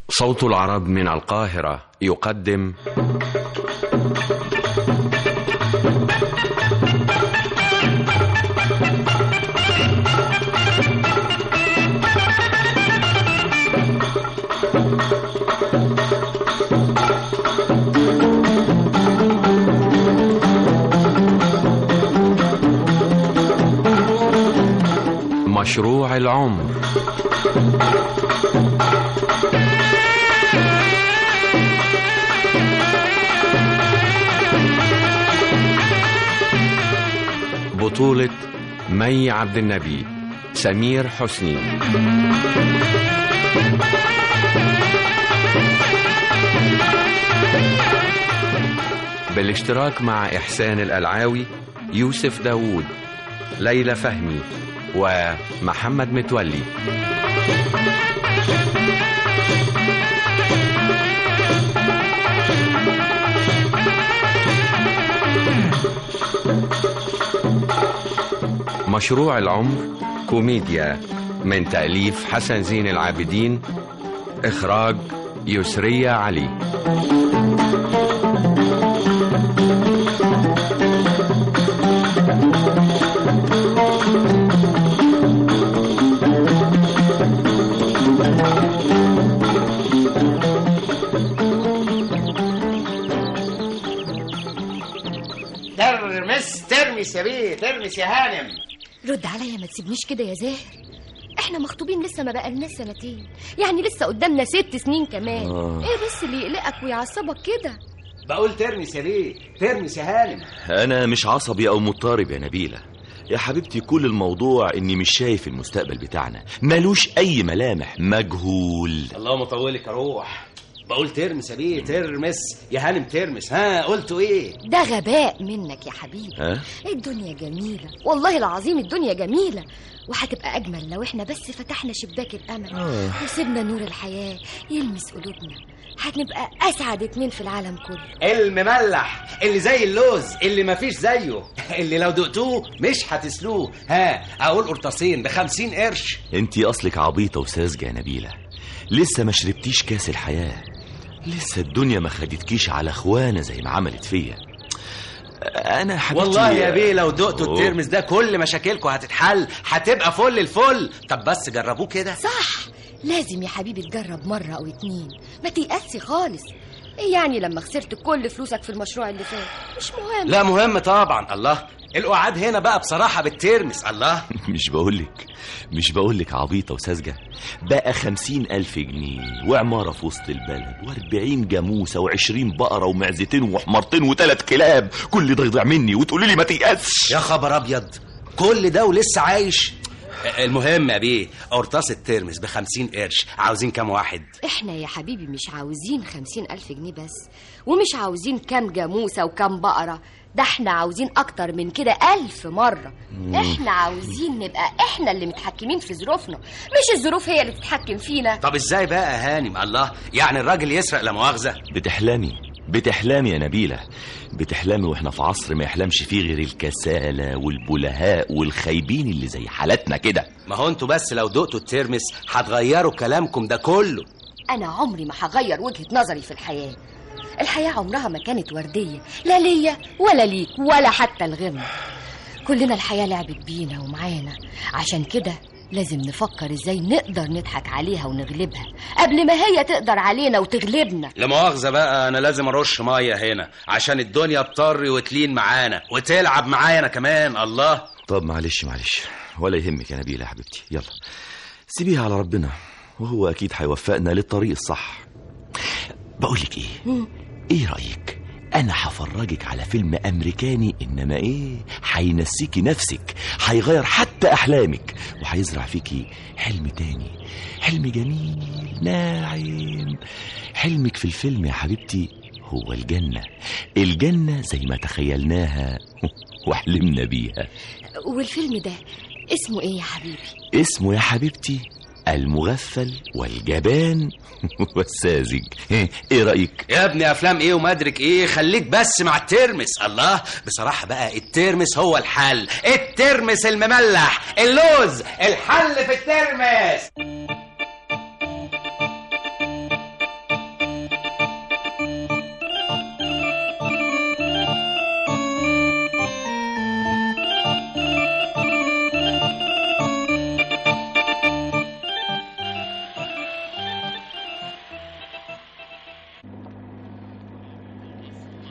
صوت العرب من القاهرة يقدم مشروع العمر بطولة مي عبد النبي سمير حسني بالاشتراك مع إحسان الألعاوي يوسف داوود ليلى فهمي ومحمد متولي مشروع العمر كوميديا من تأليف حسن زين العابدين إخراج يسرية علي ترمس ترمس يا بيه ترمس يا هانم رد عليا ما تسيبنيش كده يا زاهر احنا مخطوبين لسه ما بقالناش سنتين يعني لسه قدامنا ست سنين كمان آه. ايه بس اللي يقلقك ويعصبك كده بقول ترمس يا بيه ترمس يا هانم أنا مش عصبي أو مضطرب يا نبيلة يا حبيبتي كل الموضوع إني مش شايف المستقبل بتاعنا ملوش أي ملامح مجهول الله مطولك يا روح بقول ترمس يا بيه ترمس يا هانم ترمس ها قلتوا ايه ده غباء منك يا حبيبي ها؟ الدنيا جميلة والله العظيم الدنيا جميلة وهتبقى أجمل لو احنا بس فتحنا شباك الأمل آه. وسيبنا نور الحياة يلمس قلوبنا هنبقى أسعد اتنين في العالم كله المملح اللي زي اللوز اللي مفيش زيه اللي لو دقتوه مش هتسلوه ها اقول قرطاسين بخمسين قرش انتي أصلك عبيطة وساذجة يا نبيلة لسه ما شربتيش كاس الحياة لسه الدنيا ما خدتكيش على اخوانا زي ما عملت فيا انا حبيبتي والله يا بيه لو دقتوا أوه. الترمس ده كل مشاكلكم هتتحل هتبقى فل الفل طب بس جربوه كده صح لازم يا حبيبي تجرب مرة أو اتنين ما تيأسي خالص ايه يعني لما خسرت كل فلوسك في المشروع اللي فات مش مهم لا مهم طبعا الله القعاد هنا بقى بصراحة بالترمس الله مش بقولك مش بقولك عبيطة وساذجة بقى خمسين ألف جنيه وعمارة في وسط البلد واربعين جاموسة وعشرين بقرة ومعزتين وحمارتين وثلاث كلاب كل ده يضيع مني وتقولي لي ما تيأسش يا خبر أبيض كل ده ولسه عايش المهم يا بيه قرطاس الترمس بخمسين قرش عاوزين كام واحد احنا يا حبيبي مش عاوزين خمسين ألف جنيه بس ومش عاوزين كام جاموسة وكام بقرة ده احنا عاوزين أكتر من كده ألف مرة احنا عاوزين نبقى احنا اللي متحكمين في ظروفنا مش الظروف هي اللي تتحكم فينا طب ازاي بقى يا هانم الله يعني الراجل يسرق لا مؤاخذة بتحلمي بتحلمي يا نبيلة بتحلمي واحنا في عصر ما يحلمش فيه غير الكسالى والبلهاء والخايبين اللي زي حالتنا كده ما هو انتوا بس لو دقتوا الترمس هتغيروا كلامكم ده كله أنا عمري ما هغير وجهة نظري في الحياة الحياة عمرها ما كانت وردية لا ليا ولا ليك ولا حتى الغم كلنا الحياة لعبت بينا ومعانا عشان كده لازم نفكر ازاي نقدر نضحك عليها ونغلبها قبل ما هي تقدر علينا وتغلبنا لا مؤاخذة بقى أنا لازم أرش مية هنا عشان الدنيا تطري وتلين معانا وتلعب معايا أنا كمان الله طب معلش معلش ولا يهمك يا نبيلة يا حبيبتي يلا سيبيها على ربنا وهو أكيد هيوفقنا للطريق الصح بقولك إيه إيه رأيك أنا هفرجك على فيلم أمريكاني إنما إيه هينسيكي نفسك هيغير حتى أحلامك وهيزرع فيكي حلم تاني حلم جميل ناعم حلمك في الفيلم يا حبيبتي هو الجنة الجنة زي ما تخيلناها وحلمنا بيها والفيلم ده اسمه ايه يا حبيبي اسمه يا حبيبتي المغفل والجبان والساذج ايه رأيك يا ابني أفلام إيه ومدرك إيه خليك بس مع الترمس الله بصراحة بقى الترمس هو الحل الترمس المملح اللوز الحل في الترمس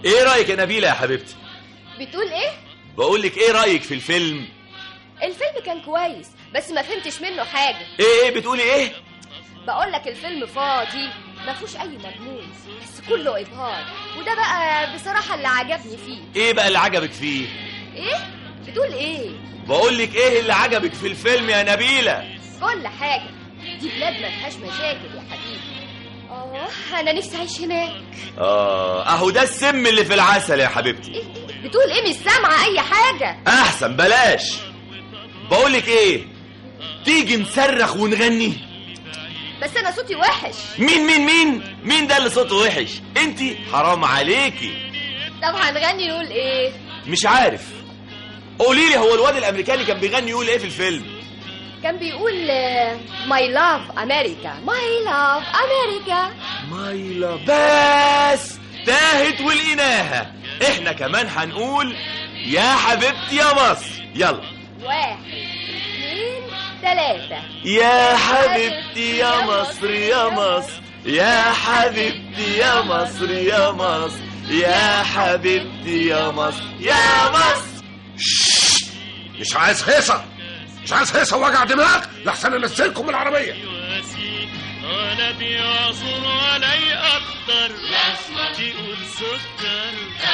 ايه رايك يا نبيله يا حبيبتي بتقول ايه بقول لك ايه رايك في الفيلم الفيلم كان كويس بس ما فهمتش منه حاجه ايه ايه بتقولي ايه بقول لك الفيلم فاضي ما فيهوش اي مضمون بس كله ابهار وده بقى بصراحه اللي عجبني فيه ايه بقى اللي عجبك فيه ايه بتقول ايه بقول لك ايه اللي عجبك في الفيلم يا نبيله كل حاجه دي بلاد ما فيهاش مشاكل يا حبيبي اه انا نفسي اعيش هناك اه اهو ده السم اللي في العسل يا حبيبتي إيه إيه؟ بتقول ايه مش سامعه اي حاجه احسن بلاش بقول لك ايه تيجي نصرخ ونغني بس انا صوتي وحش مين مين مين مين ده اللي صوته وحش انت حرام عليكي طب هنغني نقول ايه مش عارف قولي لي هو الواد الامريكاني كان بيغني يقول ايه في الفيلم كان بيقول ماي لاف امريكا ماي لاف امريكا مايلا بس تاهت ولقيناها احنا كمان هنقول يا حبيبتي يا مصر يلا واحد اثنين ثلاثة يا حبيبتي يا مصر يا مصر يا حبيبتي يا مصر يا مصر يا حبيبتي يا مصر يا مصر مش عايز هيصة مش عايز هيصة وجع دماغ لحسن انزلكم من العربية واسيب ولا بيعصر ولا يقدر تقول سكر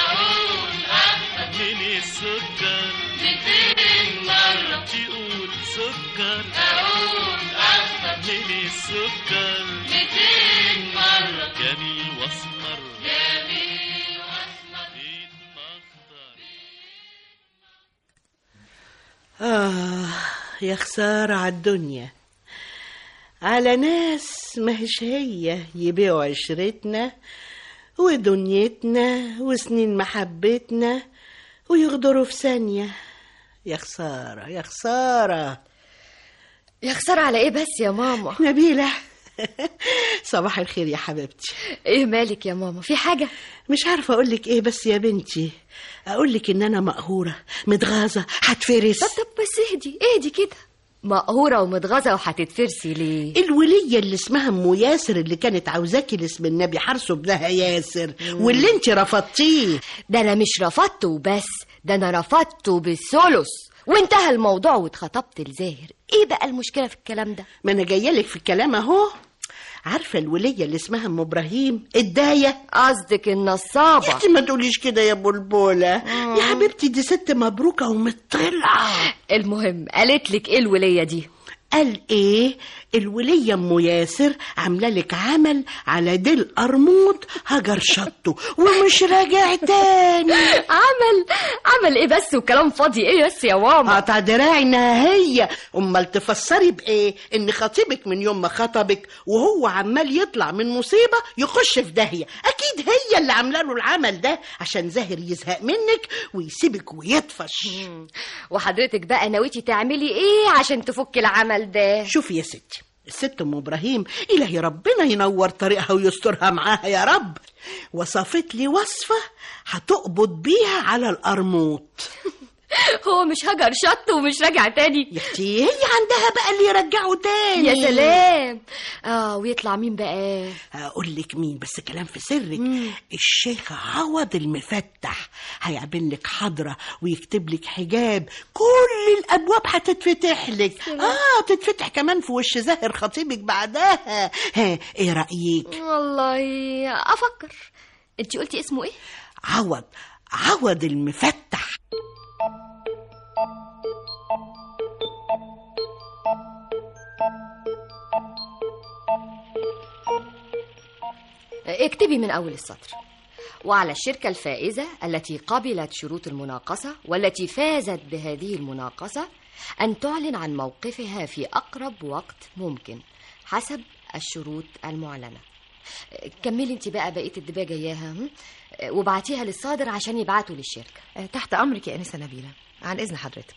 من السكر تقول سكر من السكر جميل واسمر اتمخضر آه يا خسارة على الدنيا على ناس ماهيش هي يبيعوا عشرتنا ودنيتنا وسنين محبتنا ويغدروا في ثانية يا خسارة يا خسارة يا خسارة على ايه بس يا ماما نبيلة صباح الخير يا حبيبتي ايه مالك يا ماما في حاجة مش عارفة أقولك إيه بس يا بنتي أقولك إن أنا مقهورة متغاظة هتفرس طب طب بس اهدي اهدي كده مقهورة ومتغاظة وهتتفرسي ليه الولية اللي اسمها ام ياسر اللي كانت عاوزاكي لاسم النبي حرصه ابنها ياسر واللي انت رفضتيه ده انا مش رفضته وبس ده انا رفضته بالثلث وانتهى الموضوع واتخطبت لزاهر ايه بقى المشكلة في الكلام ده ما انا جايه لك في الكلام اهو عارفه الوليه اللي اسمها ام ابراهيم الدايه قصدك النصابة انت ما تقوليش كده يا بلبله يا حبيبتي دي ست مبروكه ومطلعه المهم قالت لك ايه الولية دي قال ايه الولية ام ياسر عامله لك عمل على ديل قرموط هجر شطه ومش راجع تاني عمل عمل ايه بس وكلام فاضي ايه بس يا ماما قطع دراعي انها هي امال تفسري بايه ان خطيبك من يوم ما خطبك وهو عمال يطلع من مصيبه يخش في داهيه اكيد هي اللي عامله له العمل ده عشان زاهر يزهق منك ويسيبك ويطفش وحضرتك بقى نويتي تعملي ايه عشان تفكي العمل ده شوفي يا ستي الست ام ابراهيم الهي ربنا ينور طريقها ويسترها معاها يا رب وصفت لي وصفه هتقبض بيها على القرموط هو مش هجر شط ومش راجع تاني يا اختي هي عندها بقى اللي يرجعه تاني يا سلام اه ويطلع مين بقى هقول لك مين بس كلام في سرك الشيخ عوض المفتح هيعمل لك حضرة ويكتب لك حجاب كل الابواب هتتفتح لك اه تتفتح كمان في وش زاهر خطيبك بعدها ها ايه رايك والله افكر انت قلتي اسمه ايه عوض عوض المفتح اكتبي من أول السطر وعلى الشركة الفائزة التي قبلت شروط المناقصة والتي فازت بهذه المناقصة أن تعلن عن موقفها في أقرب وقت ممكن حسب الشروط المعلنة كملي انت بقى بقية الدباجة اياها هم؟ وبعتيها للصادر عشان يبعتوا للشركة آه، تحت أمرك يا أنسة نبيلة عن إذن حضرتك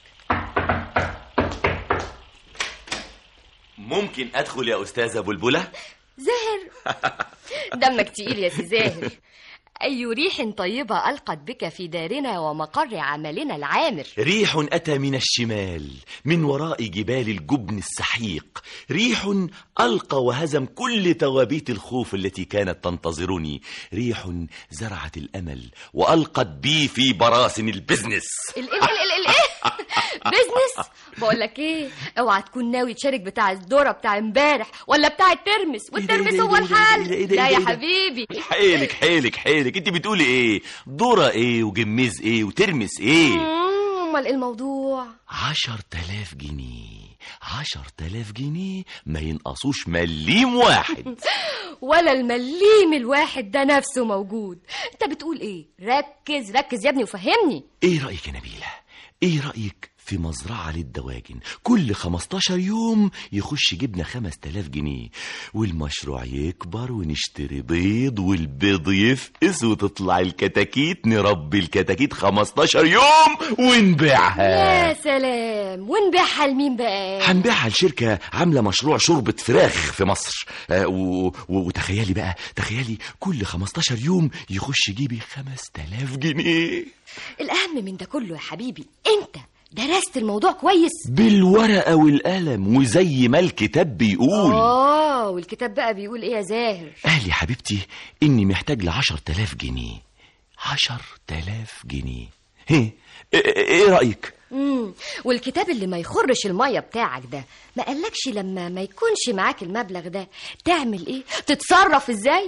ممكن ادخل يا استاذه بلبله زاهر دمك تقيل يا سي زاهر أي ريح طيبة ألقت بك في دارنا ومقر عملنا العامر ريح أتى من الشمال من وراء جبال الجبن السحيق ريح ألقى وهزم كل توابيت الخوف التي كانت تنتظرني ريح زرعت الأمل وألقت بي في براثن البزنس ال ال ال ال ال ايه بيزنس بقول لك ايه اوعى تكون ناوي تشارك بتاع الذره بتاع امبارح ولا بتاع الترمس والترمس إيه ده، هو إيه ده، الحل إيه ده، إيه ده، لا إيه يا ده؟ حبيبي حيلك حيلك حيلك انت بتقولي ايه ذرة ايه وجميز ايه وترمس ايه مم، امال ايه الموضوع عشر تلاف جنيه عشر تلاف جنيه ما ينقصوش مليم واحد ولا المليم الواحد ده نفسه موجود انت بتقول ايه ركز ركز يا ابني وفهمني ايه رأيك يا نبيلة ايه رأيك في مزرعة للدواجن كل 15 يوم يخش جبنة 5000 جنيه والمشروع يكبر ونشتري بيض والبيض يفقس وتطلع الكتاكيت نربي الكتاكيت 15 يوم ونبيعها يا سلام ونبيعها لمين بقى هنبيعها لشركة عاملة مشروع شوربة فراخ في مصر آه، و... و... وتخيلي بقى تخيلي كل 15 يوم يخش جيبي 5000 جنيه الاهم من ده كله يا حبيبي انت درست الموضوع كويس بالورقة والقلم وزي ما الكتاب بيقول اه والكتاب بقى بيقول ايه يا زاهر قال يا حبيبتي إني محتاج لعشر تلاف جنيه عشر تلاف جنيه هي إيه- إيه رأيك؟ امم والكتاب اللي ما يخرش الميه بتاعك ده ما قالكش لما ما يكونش معاك المبلغ ده تعمل ايه تتصرف ازاي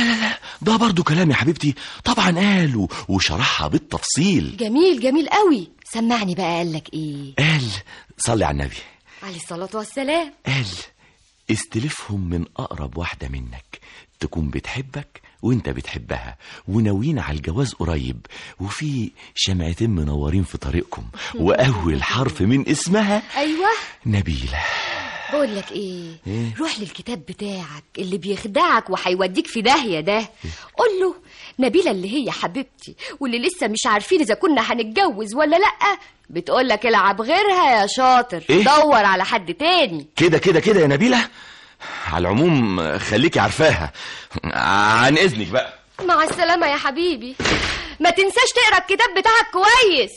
ده برضو كلام يا حبيبتي طبعا قال و- وشرحها بالتفصيل جميل جميل قوي سمعني بقى قالك ايه قال صلي على النبي عليه الصلاه والسلام قال استلفهم من أقرب واحدة منك تكون بتحبك وانت بتحبها وناويين على الجواز قريب وفي شمعتين منورين في طريقكم وأول حرف من اسمها ايوه نبيلة بقول لك ايه إيه؟ روح للكتاب بتاعك اللي بيخدعك وهيوديك في داهيه ده قول له نبيله اللي هي حبيبتي واللي لسه مش عارفين اذا كنا هنتجوز ولا لا بتقول لك العب غيرها يا شاطر إيه؟ دور على حد تاني كده كده كده يا نبيلة على العموم خليكي عارفاها عن إذنك بقى مع السلامه يا حبيبي ما تنساش تقرا الكتاب بتاعك كويس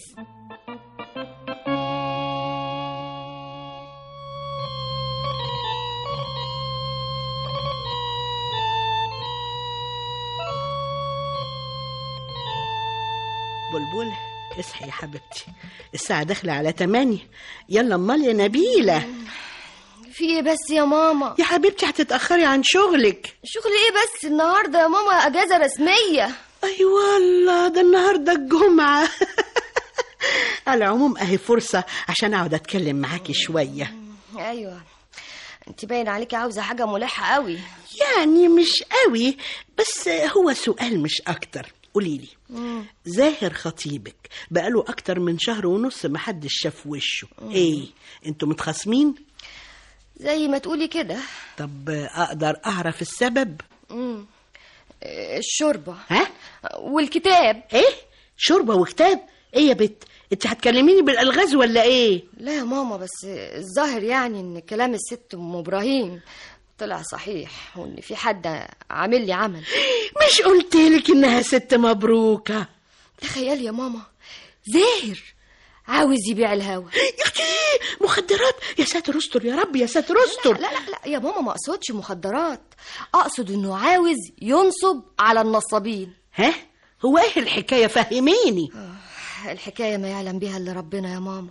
بلبل اصحي يا حبيبتي الساعة داخلة على تمانية يلا امال يا نبيلة في ايه بس يا ماما يا حبيبتي هتتأخري عن شغلك شغل ايه بس النهارده يا ماما اجازه رسميه اي والله ده النهارده الجمعة على العموم اهي فرصة عشان اقعد اتكلم معاكي شوية ايوه انت باين عليكي عاوزه حاجه ملحه قوي يعني مش قوي بس هو سؤال مش اكتر قوليلي زاهر خطيبك بقاله اكتر من شهر ونص محدش شاف وشه ايه انتوا متخاصمين زي ما تقولي كده طب اقدر اعرف السبب مم. الشوربه ها والكتاب ايه شوربه وكتاب ايه يا بت انت هتكلميني بالالغاز ولا ايه لا يا ماما بس الظاهر يعني ان كلام الست ام ابراهيم طلع صحيح وان في حد عامل لي عمل مش قلتلك انها ست مبروكه تخيل يا ماما زاهر عاوز يبيع الهوا يا اختي مخدرات يا ساتر استر يا رب يا ساتر استر لا لا لا يا ماما ما اقصدش مخدرات اقصد انه عاوز ينصب على النصابين ها هو ايه الحكايه فهميني الحكايه ما يعلم بها الا ربنا يا ماما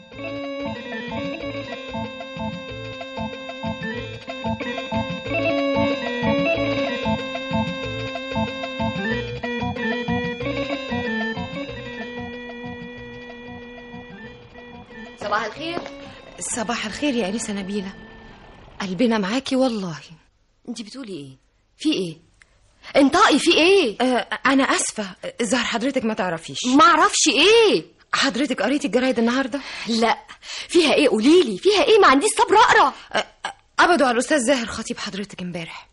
صباح الخير صباح الخير يا أنسة نبيلة قلبنا معاكي والله انت بتقولي ايه في ايه انطقي في ايه آه أنا أسفة ظهر حضرتك ما تعرفيش ما اعرفش ايه حضرتك قريتي الجرايد النهاردة لا فيها ايه قوليلي فيها ايه ما عنديش صبر اقرا آه آه، قبضوا على الأستاذ زاهر خطيب حضرتك امبارح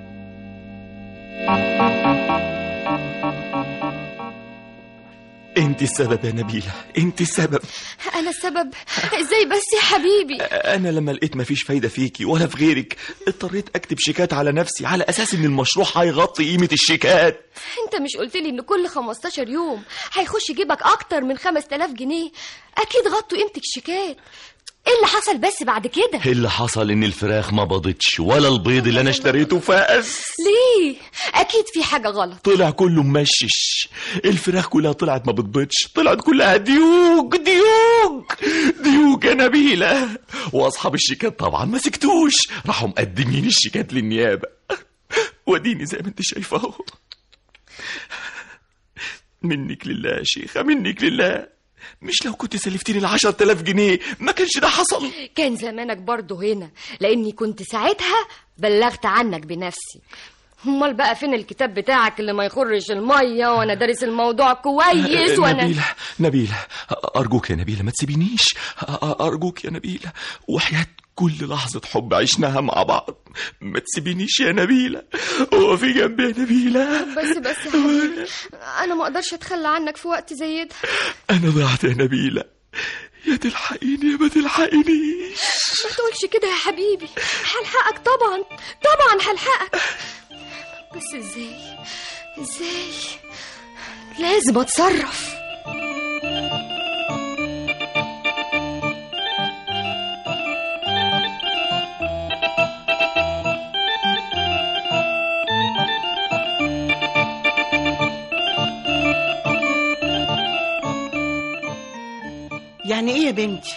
انت انت السبب يا نبيلة انت السبب انا السبب ازاي بس يا حبيبي انا لما لقيت مفيش فايدة فيكي ولا في غيرك اضطريت اكتب شيكات على نفسي على اساس ان المشروع هيغطي قيمة الشيكات انت مش قلت لي ان كل 15 يوم هيخش جيبك اكتر من 5000 جنيه اكيد غطوا قيمه الشيكات ايه اللي حصل بس بعد كده اللي حصل ان الفراخ ما بضتش ولا البيض اللي انا اشتريته فاس ليه اكيد في حاجه غلط طلع كله ممشش الفراخ كلها طلعت ما بتبيضش طلعت كلها ديوج ديوج ديوج يا نبيلة واصحاب الشيكات طبعا ما سكتوش راحوا مقدمين الشيكات للنيابة وديني زي ما انت شايفه اهو منك لله يا شيخة منك لله مش لو كنت سلفتيني العشر تلاف جنيه ما كانش ده حصل كان زمانك برضه هنا لاني كنت ساعتها بلغت عنك بنفسي امال بقى فين الكتاب بتاعك اللي ما يخرش الميه وانا دارس الموضوع كويس وانا نبيلة نبيلة أرجوك يا نبيلة ما تسيبينيش أرجوك يا نبيلة وحياة كل لحظة حب عشناها مع بعض ما تسيبينيش يا نبيلة وقفي جنبي يا نبيلة بس بس يا حبيبي انا ما اقدرش اتخلى عنك في وقت زي ده أنا ضعت يا نبيلة يا تلحقيني يا ما تلحقينيش ما تقولش كده يا حبيبي هلحقك طبعا طبعا هلحقك بس ازاي ازاي لازم اتصرف يعني ايه يا بنتي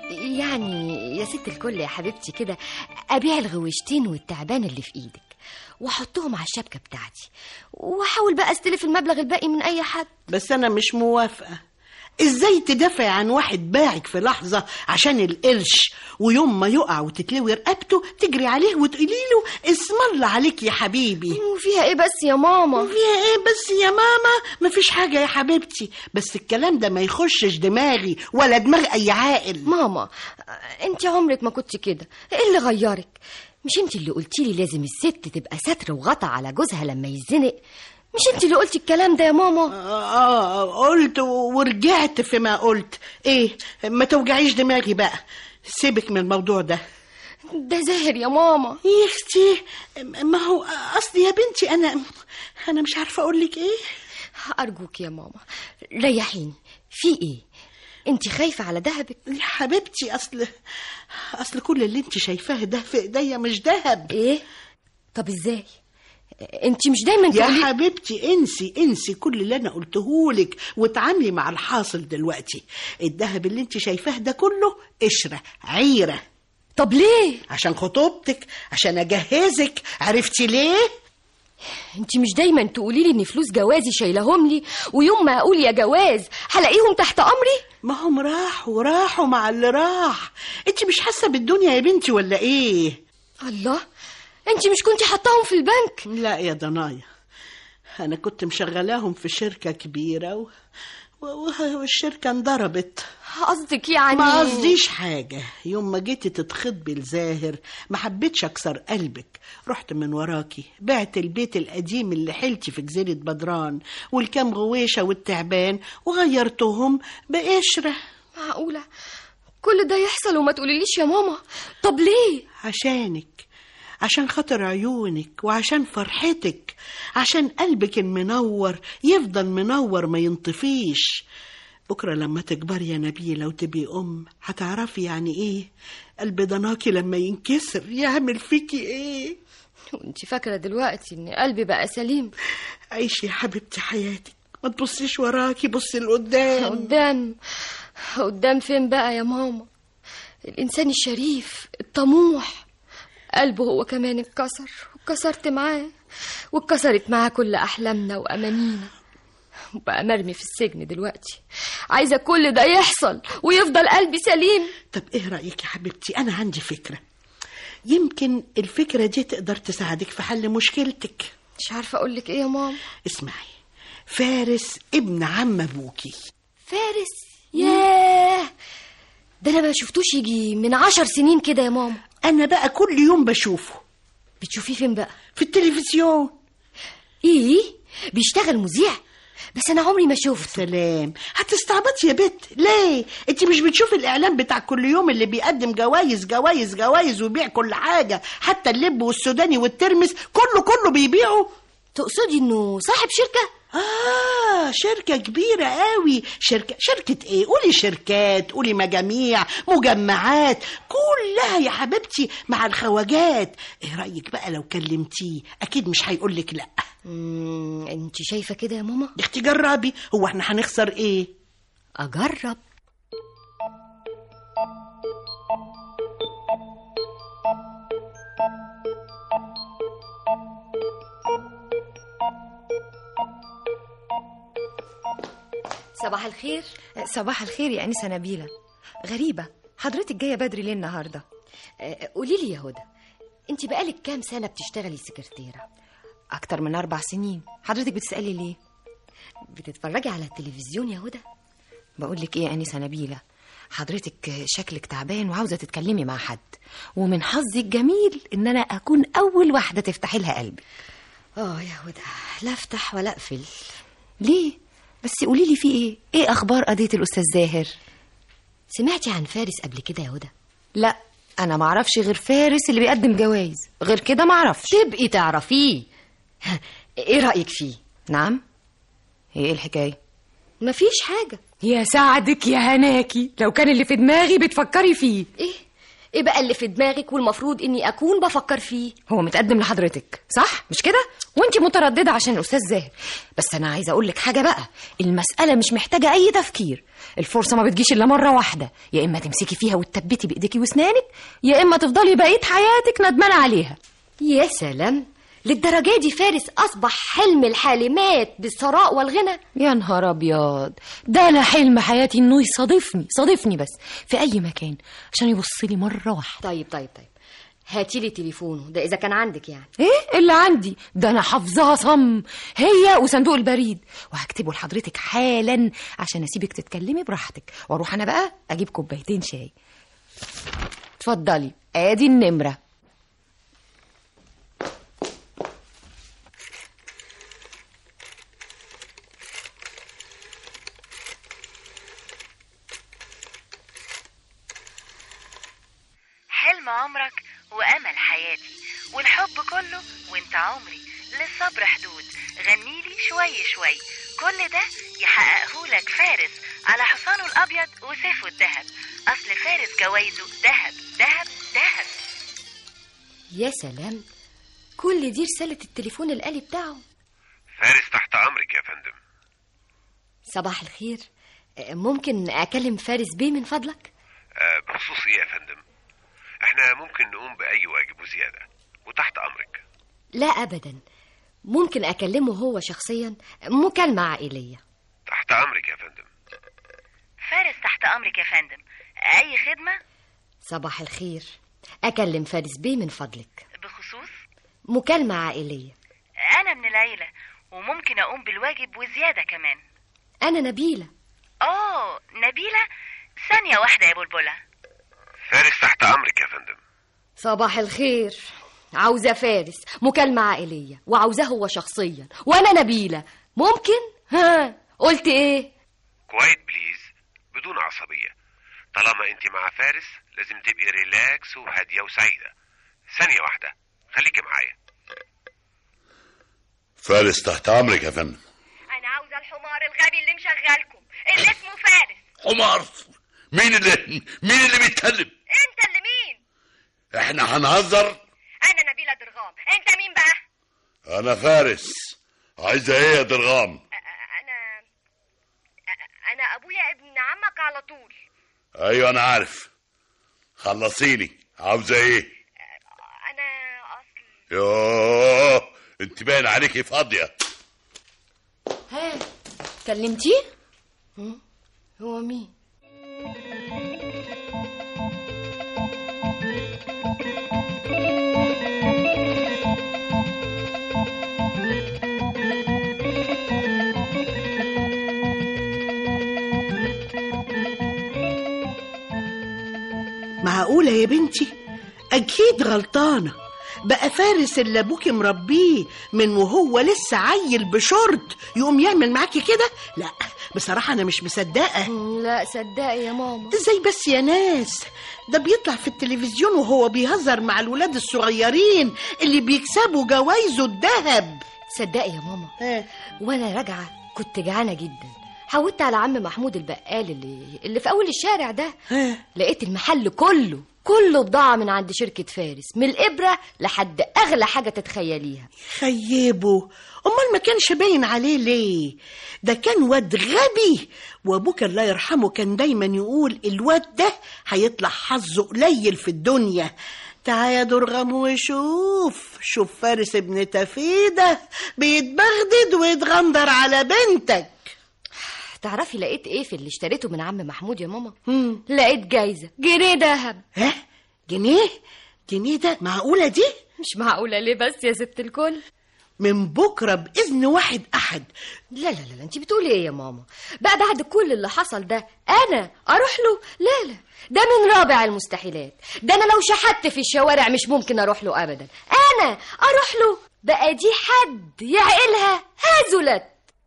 يعني يا ست الكل يا حبيبتي كده ابيع الغويشتين والتعبان اللي في ايدك واحطهم على الشبكه بتاعتي واحاول بقى استلف المبلغ الباقي من اي حد بس انا مش موافقه ازاي تدافع عن واحد باعك في لحظه عشان القرش ويوم ما يقع وتتلوي رقبته تجري عليه وتقولي له اسم الله عليك يا حبيبي وفيها ايه بس يا ماما فيها ايه بس يا ماما مفيش حاجه يا حبيبتي بس الكلام ده ما يخشش دماغي ولا دماغ اي عاقل ماما انت عمرك ما كنت كده ايه اللي غيرك مش انت اللي قلتي لي لازم الست تبقى ستر وغطا على جوزها لما يزنق مش انت اللي قلتي الكلام ده يا ماما اه قلت ورجعت فيما قلت ايه ما توجعيش دماغي بقى سيبك من الموضوع ده ده زاهر يا ماما يا اختي ما هو اصلي يا بنتي انا انا مش عارفه اقول لك ايه ارجوك يا ماما ريحيني في ايه انت خايفه على دهبك يا حبيبتي اصل اصل كل اللي انت شايفاه ده في ايديا مش دهب ايه طب ازاي انت مش دايما يا تقولي حبيبتي انسي انسي كل اللي انا قلتهولك وتعاملي مع الحاصل دلوقتي الذهب اللي انت شايفاه ده كله قشره عيره طب ليه عشان خطوبتك عشان اجهزك عرفتي ليه انت مش دايما تقولي لي ان فلوس جوازي شايلهم لي ويوم ما اقول يا جواز هلاقيهم تحت امري ما هم راحوا راحوا مع اللي راح انت مش حاسه بالدنيا يا بنتي ولا ايه الله انت مش كنتي حطاهم في البنك لا يا ضنايا انا كنت مشغلاهم في شركه كبيره و... و... والشركه انضربت قصدك يعني ما قصديش حاجة يوم ما جيتي تتخطبي لزاهر ما حبيتش أكسر قلبك رحت من وراكي بعت البيت القديم اللي حلتي في جزيرة بدران والكام غويشة والتعبان وغيرتهم بقشرة معقوله كل ده يحصل وما تقوليليش يا ماما طب ليه عشانك عشان خاطر عيونك وعشان فرحتك عشان قلبك المنور يفضل منور ما ينطفيش بكرة لما تكبري يا نبيلة وتبقي أم هتعرفي يعني إيه قلب ضناكي لما ينكسر يعمل فيكي إيه وانت فاكره دلوقتي ان قلبي بقى سليم عيشي يا حبيبتي حياتك ما تبصيش وراكي بصي لقدام قدام قدام فين بقى يا ماما الانسان الشريف الطموح قلبه هو كمان اتكسر واتكسرت معاه واتكسرت معاه كل احلامنا وامانينا وبقى مرمي في السجن دلوقتي عايزه كل ده يحصل ويفضل قلبي سليم طب إيه رأيك يا حبيبتي أنا عندي فكرة يمكن الفكرة دي تقدر تساعدك في حل مشكلتك مش عارفه اقول لك ايه يا ماما اسمعي فارس ابن عم أبوكي فارس ياه ده انا ما شفتوش يجي من عشر سنين كده يا ماما أنا بقى كل يوم بشوفه بتشوفيه فين بقى في التلفزيون ايه بيشتغل مذيع بس انا عمري ما شفته سلام هتستعبطي يا بت ليه انت مش بتشوفي الاعلان بتاع كل يوم اللي بيقدم جوايز جوايز جوايز ويبيع كل حاجه حتى اللب والسوداني والترمس كله كله بيبيعه تقصدي انه صاحب شركه آه شركة كبيرة قوي شركة شركة إيه؟ قولي شركات قولي مجاميع مجمعات كلها يا حبيبتي مع الخواجات إيه رأيك بقى لو كلمتيه أكيد مش هيقولك لأ مم، انت شايفه كده يا ماما يا اختي جربي هو احنا هنخسر إيه؟ اجرب صباح الخير صباح الخير يا أنسة نبيلة غريبة حضرتك جاية بدري ليه النهاردة آه، قولي لي يا هدى انت بقالك كام سنه بتشتغلي سكرتيره أكتر من أربع سنين حضرتك بتسألي ليه بتتفرجي على التلفزيون يا هدى بقول لك إيه يا أنسة نبيلة حضرتك شكلك تعبان وعاوزة تتكلمي مع حد ومن حظي الجميل إن أنا أكون أول واحدة تفتحي لها قلبي اه يا هدى لا افتح ولا اقفل ليه بس قولي لي في إيه إيه أخبار قضية الأستاذ زاهر سمعتي عن فارس قبل كده يا هدى لا أنا معرفش غير فارس اللي بيقدم جوايز غير كده معرفش تبقي تعرفيه ايه رايك فيه نعم هي إيه الحكاية مفيش حاجه يا سعدك يا هناكي لو كان اللي في دماغي بتفكري فيه ايه ايه بقى اللي في دماغك والمفروض اني اكون بفكر فيه هو متقدم لحضرتك صح مش كده وانت متردده عشان الاستاذ زاهر بس انا عايزه اقول لك حاجه بقى المساله مش محتاجه اي تفكير الفرصه ما بتجيش الا مره واحده يا اما تمسكي فيها وتثبتي بايديكي واسنانك يا اما تفضلي بقيه حياتك ندمانه عليها يا سلام للدرجه دي فارس اصبح حلم الحالمات بالثراء والغنى يا نهار ابيض ده انا حلم حياتي انه يصادفني صادفني بس في اي مكان عشان يبص لي مره واحده طيب طيب طيب هاتي لي تليفونه ده اذا كان عندك يعني ايه اللي عندي ده انا حافظاها صم هي وصندوق البريد وهكتبه لحضرتك حالا عشان اسيبك تتكلمي براحتك واروح انا بقى اجيب كوبايتين شاي اتفضلي ادي النمره حلم عمرك وأمل حياتي والحب كله وانت عمري للصبر حدود غنيلي شوي شوي كل ده يحققه لك فارس على حصانه الأبيض وسيفه الذهب أصل فارس جوايزه ذهب ذهب ذهب يا سلام كل دي رساله التليفون الآلي بتاعه فارس تحت امرك يا فندم صباح الخير آه، ممكن اكلم فارس بيه من فضلك آه بخصوص ايه يا فندم احنا ممكن نقوم باي واجب وزياده وتحت امرك لا ابدا ممكن اكلمه هو شخصيا مكالمه عائليه تحت امرك يا فندم فارس تحت أمرك يا فندم أي خدمة صباح الخير اكلم فارس بيه من فضلك بخصوص مكالمه عائليه أنا من العيلة وممكن أقوم بالواجب وزيادة كمان انا نبيله أوه نبيلة ثانية واحدة يا بلبلة فارس تحت امرك يا فندم صباح الخير عاوزة فارس مكالمة عائلية وعاوزاه هو شخصيا وأنا نبيلة ممكن؟ ها قلت إيه؟ كويت بليز بدون عصبيه طالما انت مع فارس لازم تبقي ريلاكس وهاديه وسعيده ثانيه واحده خليكي معايا فارس تحت امرك يا فندم أنا عاوزة الحمار الغبي اللي مشغلكم اللي اسمه فارس حمار مين اللي مين اللي بيتكلم أنت اللي مين؟ احنا هنهزر أنا نبيلة درغام أنت مين بقى؟ انا فارس عايزه ايه يا درغام أنا أنا أبويا ابن عمك على طول ايوه انا عارف خلصيني عاوزه ايه أنا أصل يوه انت باين عليكي فاضيه ها كلمتيه؟ هم؟ هو مين؟ معقولة يا بنتي أكيد غلطانة بقى فارس اللي ابوكي مربيه من وهو لسه عيل بشورت يقوم يعمل معاكي كده لا بصراحة أنا مش مصدقة لا صدقي يا ماما ازاي بس يا ناس ده بيطلع في التلفزيون وهو بيهزر مع الولاد الصغيرين اللي بيكسبوا جوايزه الذهب تصدقي يا ماما وانا راجعه كنت جعانه جدا حودت على عم محمود البقال اللي اللي في اول الشارع ده لقيت المحل كله كله بضاعه من عند شركه فارس من الابره لحد اغلى حاجه تتخيليها خيبه امال ما كانش باين عليه ليه ده كان واد غبي وابوك الله يرحمه كان دايما يقول الواد ده هيطلع حظه قليل في الدنيا تعا يا درغم وشوف شوف فارس ابن تفيدة بيتبغدد ويتغندر على بنتك تعرفي لقيت ايه في اللي اشتريته من عم محمود يا ماما لقيت جايزه جنيه دهب ها جنيه جنيه ده معقولة دي مش معقوله ليه بس يا ست الكل من بكرة بإذن واحد أحد لا لا لا انت بتقولي ايه يا ماما بقى بعد كل اللي حصل ده انا اروح له لا لا ده من رابع المستحيلات ده انا لو شحت في الشوارع مش ممكن اروح له ابدا انا اروح له بقى دي حد يعقلها هزلت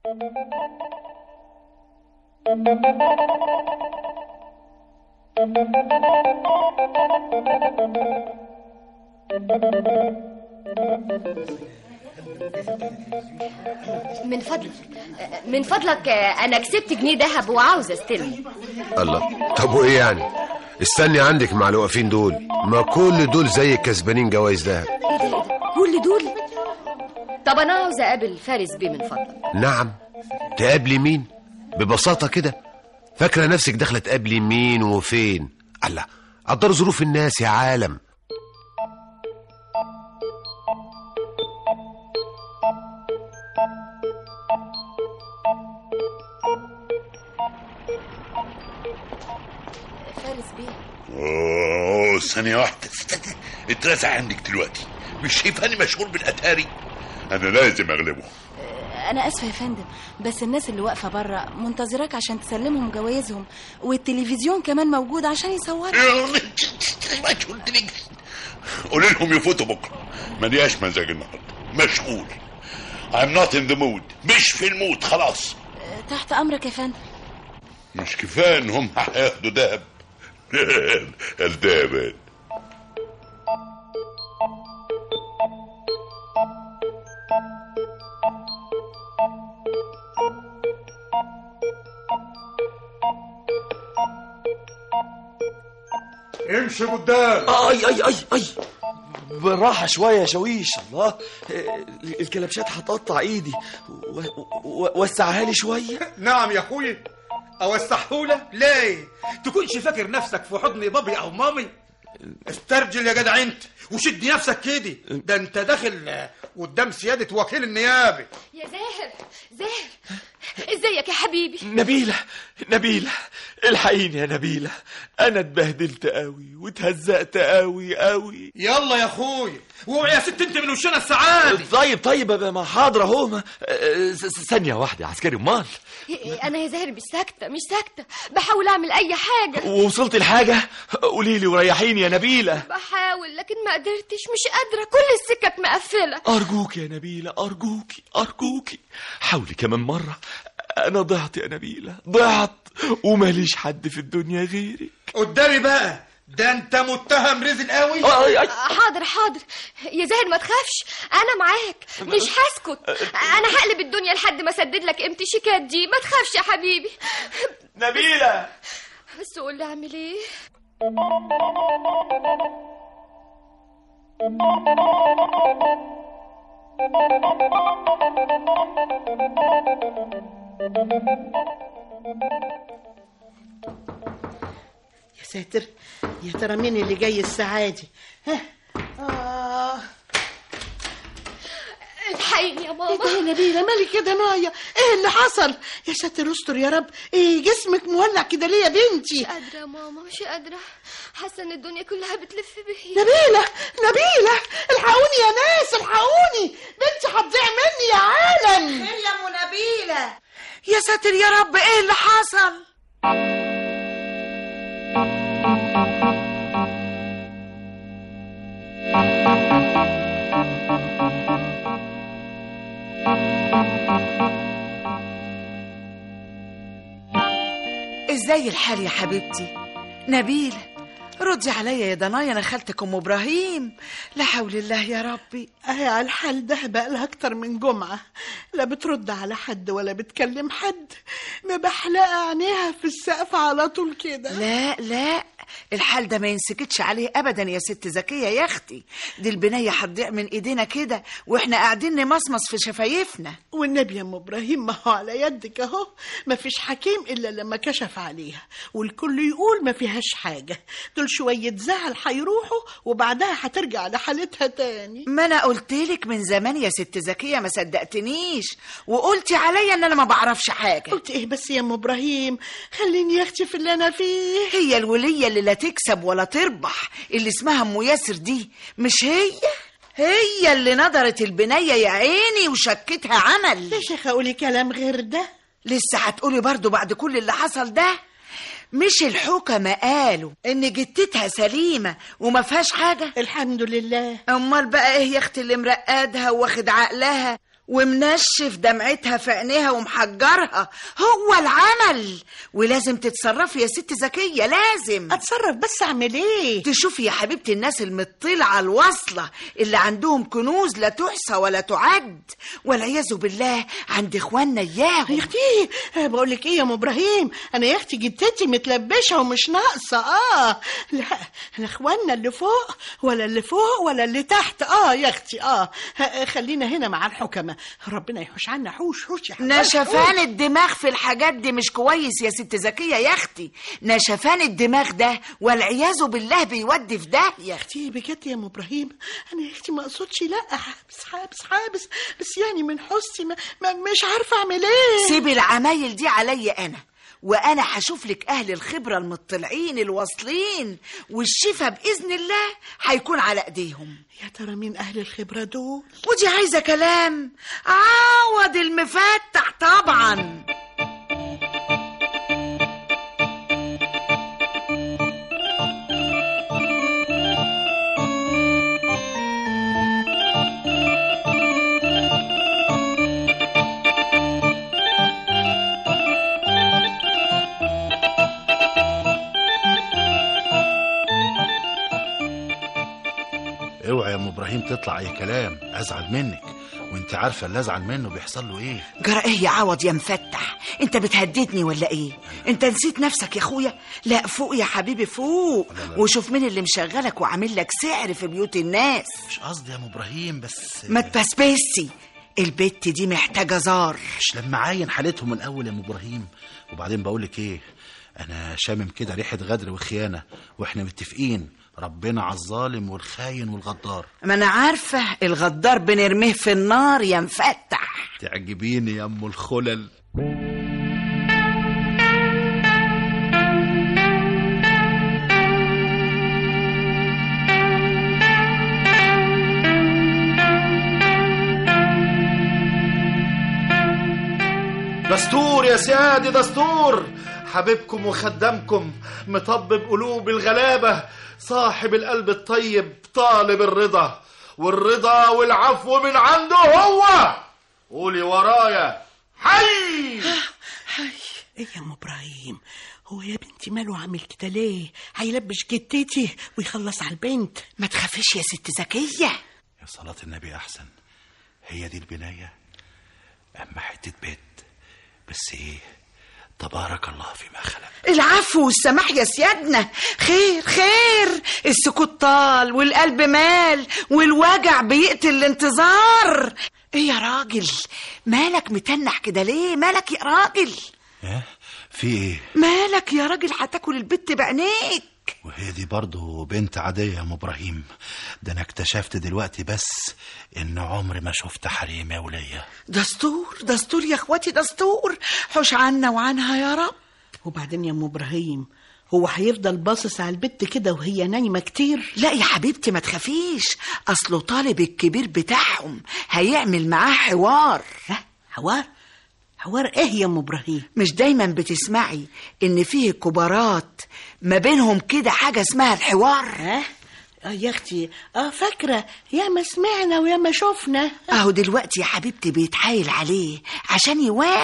من فضلك من فضلك انا كسبت جنيه دهب وعاوزه استلم الله طب وايه يعني استني عندك مع الواقفين دول ما كل دول زي كسبانين جوائز دهب ايه ده ايه ده كل دول طب انا عاوزه اقابل فارس بيه من فضلك نعم تقابلي مين ببساطة كده فاكرة نفسك داخلة تقابلي مين وفين الله قدر ظروف الناس يا عالم فارس بيه اوه ثانية واحدة استنى اترزع عندك دلوقتي مش شايفاني مشغول بالاتاري انا لازم اغلبه انا اسفه يا فندم بس الناس اللي واقفه بره منتظراك عشان تسلمهم جوائزهم والتلفزيون كمان موجود عشان يصورك ما قلت لك قولي لهم يفوتوا بكره ملياش مزاج النهارده مشغول I'm not in the mood مش في المود خلاص تحت امرك يا فندم مش كفايه ان هم هياخدوا دهب الدهب امشي قدام اي اي اي اي بالراحة شوية يا شويش الله الكلبشات هتقطع ايدي و- و- وسعها لي شوية نعم يا اخوي اوسعهولك ليه تكونش فاكر نفسك في حضن بابي او مامي استرجل يا جدع انت وشد نفسك كده ده انت داخل آه، قدام سيادة وكيل النيابة يا زاهر زاهر ازيك يا حبيبي نبيلة نبيلة الحقيني يا نبيلة انا اتبهدلت قوي واتهزقت قوي قوي يلا يا اخوي واوعي يا ست انت من وشنا السعادة طيب طيب ما حاضر اهو ما- آه، س- س- ثانية واحدة يا عسكري امال انا يا زاهر مش ساكته مش ساكته بحاول اعمل اي حاجه ووصلت الحاجة قولي لي وريحيني يا نبيلة بحاول لكن ما قدرتش مش قادره كل السكك مقفله أرجوك يا نبيلة أرجوكي أرجوكي حاولي كمان مرة أنا ضعت يا نبيلة ضعت وماليش حد في الدنيا غيري قدامي بقى ده انت متهم رزق قوي حاضر حاضر يا زاهر ما تخافش انا معاك مش هسكت انا هقلب الدنيا لحد ما اسدد لك قيمه الشيكات دي ما تخافش يا حبيبي نبيلة بس قول لي اعمل ايه يا ساتر يا ترى مين اللي جاي الساعة دي ها آه. الحقيني يا ايه ماما ده يا نبيلة مالي كده نايا ايه اللي حصل يا ساتر استر يا رب ايه جسمك مولع كده ليه يا بنتي مش قادره يا ماما مش قادره حاسه ان الدنيا كلها بتلف بيا نبيلة نبيلة الحقوني يا ناس الحقوني بنتي هتضيع مني يا عالم خير يا ام نبيله يا ساتر يا رب ايه اللي حصل Thank you. ازاي الحال يا حبيبتي نبيلة ردي عليا يا ضنايا انا خالتك ام ابراهيم لا حول الله يا ربي اهي على الحال ده بقى لها اكتر من جمعة لا بترد على حد ولا بتكلم حد ما بحلقة عينيها في السقف على طول كده لا لا الحال ده ما ينسكتش عليه ابدا يا ست زكيه يا اختي دي البنيه هتضيع من ايدينا كده واحنا قاعدين نمصمص في شفايفنا والنبي يا ام ابراهيم ما هو على يدك اهو ما فيش حكيم الا لما كشف عليها والكل يقول ما فيهاش حاجه دول شويه زعل هيروحوا وبعدها هترجع لحالتها تاني ما انا قلتلك من زمان يا ست زكيه ما صدقتنيش وقلتي عليا ان انا ما بعرفش حاجه قلت ايه بس يا ام ابراهيم خليني يا اختي في اللي انا فيه هي الوليه اللي لا تكسب ولا تربح اللي اسمها ام ياسر دي مش هي هي اللي نظرت البنيه يا عيني وشكتها عمل يا شيخه قولي كلام غير ده لسه هتقولي برضو بعد كل اللي حصل ده مش الحكمة قالوا ان جتتها سليمة وما فيهاش حاجة الحمد لله امال بقى ايه يا اختي اللي مرقدها واخد عقلها ومنشف دمعتها في عينيها ومحجرها هو العمل ولازم تتصرفي يا ست زكية لازم اتصرف بس اعمل ايه تشوفي يا حبيبتي الناس المطلعة الواصلة اللي عندهم كنوز لا تحصى ولا تعد والعياذ بالله عند اخواننا اياهم يا اختي بقول لك ايه يا ام ابراهيم انا يا اختي جدتي متلبشه ومش ناقصه اه لا انا اخواننا اللي فوق ولا اللي فوق ولا اللي تحت اه يا اختي اه ه- خلينا هنا مع الحكمه ربنا يحوش عنا حوش حوش يا حبيبي، نشفان حوش. الدماغ في الحاجات دي مش كويس يا ست زكية يا اختي نشفان الدماغ ده والعياذ بالله بيودي في داهية يا اختي بجد يا ام ابراهيم انا يا اختي ما اقصدش لا حابس حابس حابس بس يعني من حسي ما, ما مش عارفه اعمل ايه سيبي العمايل دي عليا انا وانا هشوف لك اهل الخبره المطلعين الواصلين والشفا باذن الله هيكون على ايديهم يا ترى مين اهل الخبره دول ودي عايزه كلام عوض المفتح طبعا اوعى يا ام ابراهيم تطلع اي كلام ازعل منك وانت عارفه اللي ازعل منه بيحصل له ايه جرى ايه يا عوض يا مفتح انت بتهددني ولا ايه انت نسيت نفسك يا اخويا لا فوق يا حبيبي فوق وشوف مين اللي مشغلك وعامل لك سعر في بيوت الناس مش قصدي يا ام ابراهيم بس ما تبسبسي البت دي محتاجه زار مش لما عاين حالتهم من الاول يا ام ابراهيم وبعدين بقول لك ايه انا شامم كده ريحه غدر وخيانه واحنا متفقين ربنا على الظالم والخاين والغدار ما انا عارفه الغدار بنرميه في النار يا مفتح تعجبيني يا ام الخلل دستور يا سيادي دستور حبيبكم وخدامكم مطبب قلوب الغلابة صاحب القلب الطيب طالب الرضا والرضا والعفو من عنده هو قولي ورايا حي ايه يا ام ابراهيم هو يا بنتي ماله عامل كده ليه هيلبش جتتي ويخلص على البنت ما تخافيش يا ست زكيه يا صلاة النبي أحسن هي دي البناية أما حتة بيت بس إيه تبارك الله فيما خلق العفو والسماح يا سيادنا خير خير السكوت طال والقلب مال والوجع بيقتل الانتظار ايه يا راجل مالك متنح كده ليه مالك يا راجل إيه في إيه مالك يا راجل هتاكل البت بعينيك وهي دي برضه بنت عادية يا أم إبراهيم ده أنا اكتشفت دلوقتي بس إن عمري ما شفت حريم يا ولية دستور دستور يا اخواتي دستور حوش عنا وعنها يا رب وبعدين يا ام ابراهيم هو هيفضل باصص على البت كده وهي نايمه كتير لا يا حبيبتي ما تخافيش اصله طالب الكبير بتاعهم هيعمل معاه حوار حوار حوار ايه يا ام ابراهيم مش دايما بتسمعي ان فيه كبارات ما بينهم كده حاجه اسمها الحوار اه اه يا اختي اه فاكره يا ما سمعنا ويا ما شفنا اهو دلوقتي يا حبيبتي بيتحايل عليه عشان يوافق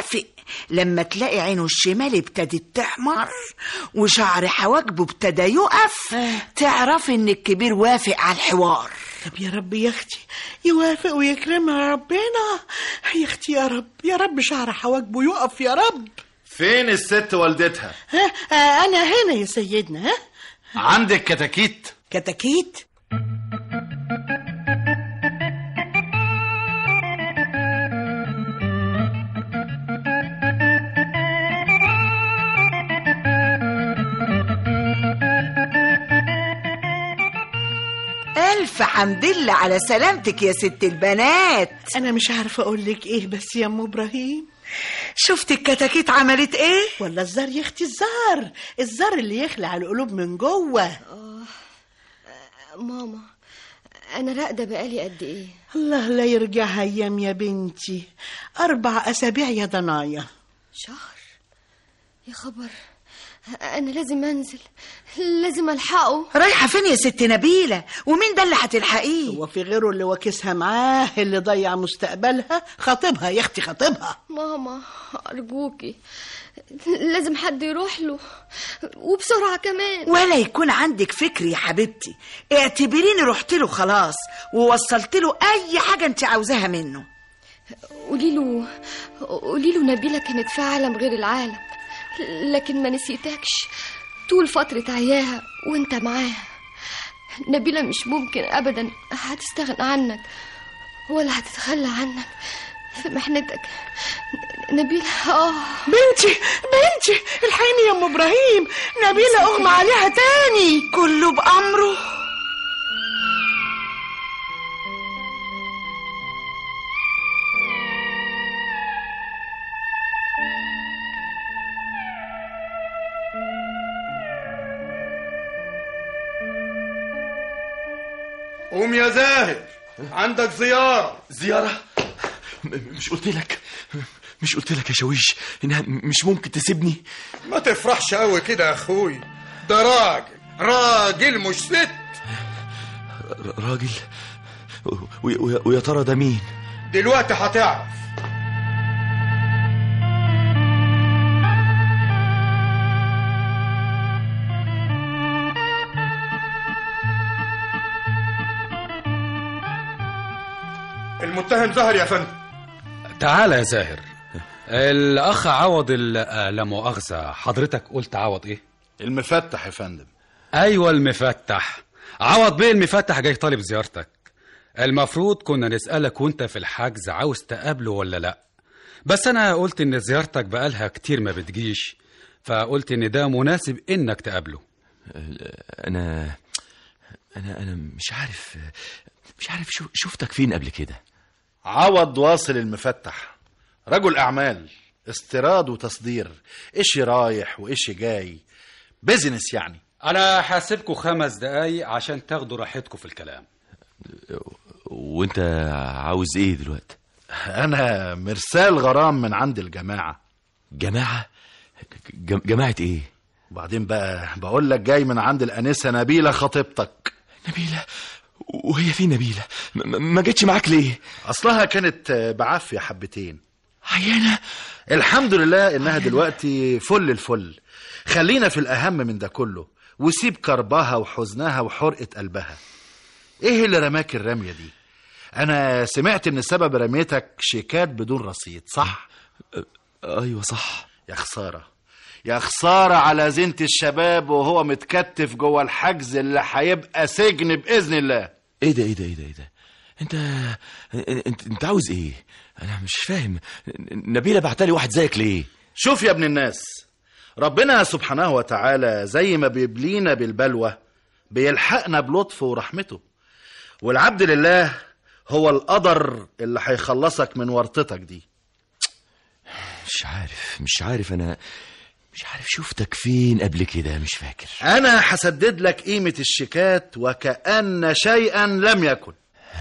لما تلاقي عينه الشمال ابتدت تحمر وشعر حواجبه ابتدى يقف تعرف ان الكبير وافق على الحوار طب يا رب يا اختي يوافق ويكرمها ربنا يا اختي يا رب يا رب شعر حواجبه يقف يا رب فين الست والدتها ها آه انا هنا يا سيدنا ها عندك كتاكيت كتاكيت الف حمد لله على سلامتك يا ست البنات انا مش عارفه اقول لك ايه بس يا ام ابراهيم شفت الكتاكيت عملت ايه ولا الزار يا اختي الزار الزار اللي يخلع القلوب من جوه ماما انا راقده بقالي قد ايه الله لا يرجعها ايام يا بنتي اربع اسابيع يا ضنايا شهر يا خبر انا لازم انزل لازم الحقه رايحه فين يا ست نبيله ومين ده اللي هتلحقيه هو في غيره اللي واكسها معاه اللي ضيع مستقبلها خاطبها يا اختي خاطبها ماما ارجوكي لازم حد يروح له وبسرعه كمان ولا يكون عندك فكر يا حبيبتي اعتبريني رحت له خلاص ووصلت له اي حاجه انت عاوزاها منه قولي له قولي له نبيله كانت في عالم غير العالم لكن ما نسيتكش طول فترة عياها وانت معاها نبيلة مش ممكن أبدا هتستغنى عنك ولا هتتخلى عنك في محنتك نبيلة اه بنتي بنتي الحقيني يا ام ابراهيم نبيلة اغمى عليها تاني كله بأمره قوم يا زاهر عندك زيارة زيارة م- مش قلت لك مش قلت لك يا شاويش انها م- مش ممكن تسيبني ما تفرحش قوي كده يا اخوي ده راجل راجل مش ست ر- راجل و- و- ويا ترى ده مين دلوقتي هتعرف المتهم زهر يا فندم تعالى يا زاهر الاخ عوض ال- آه، لا مؤاخذه حضرتك قلت عوض ايه المفتح يا فندم ايوه المفتح عوض بيه المفتح جاي طالب زيارتك المفروض كنا نسالك وانت في الحجز عاوز تقابله ولا لا بس انا قلت ان زيارتك بقالها كتير ما بتجيش فقلت ان ده مناسب انك تقابله انا انا انا مش عارف مش عارف شو شفتك فين قبل كده عوض واصل المفتح رجل اعمال استيراد وتصدير اشي رايح واشي جاي بيزنس يعني انا هسيبكم خمس دقايق عشان تاخدوا راحتكم في الكلام وانت عاوز ايه دلوقتي انا مرسال غرام من عند الجماعه جماعه ج- جماعه ايه وبعدين بقى بقول لك جاي من عند الانسه نبيله خطيبتك نبيله وهي في نبيله م- م- ما جتش معاك ليه اصلها كانت بعافيه حبتين عيانه الحمد لله انها دلوقتي فل الفل خلينا في الاهم من ده كله وسيب كربها وحزنها وحرقه قلبها ايه اللي رماك الرميه دي انا سمعت ان سبب رميتك شيكات بدون رصيد صح ايوه صح يا خساره يا خساره على زينه الشباب وهو متكتف جوه الحجز اللي هيبقى سجن باذن الله ايه ده ايه ده ايه ده ايه ده انت انت انت عاوز ايه انا مش فاهم نبيله بعتلي واحد زيك ليه شوف يا ابن الناس ربنا سبحانه وتعالى زي ما بيبلينا بالبلوى بيلحقنا بلطفه ورحمته والعبد لله هو القدر اللي هيخلصك من ورطتك دي مش عارف مش عارف انا مش عارف شفتك فين قبل كده مش فاكر انا هسدد لك قيمة الشيكات وكأن شيئا لم يكن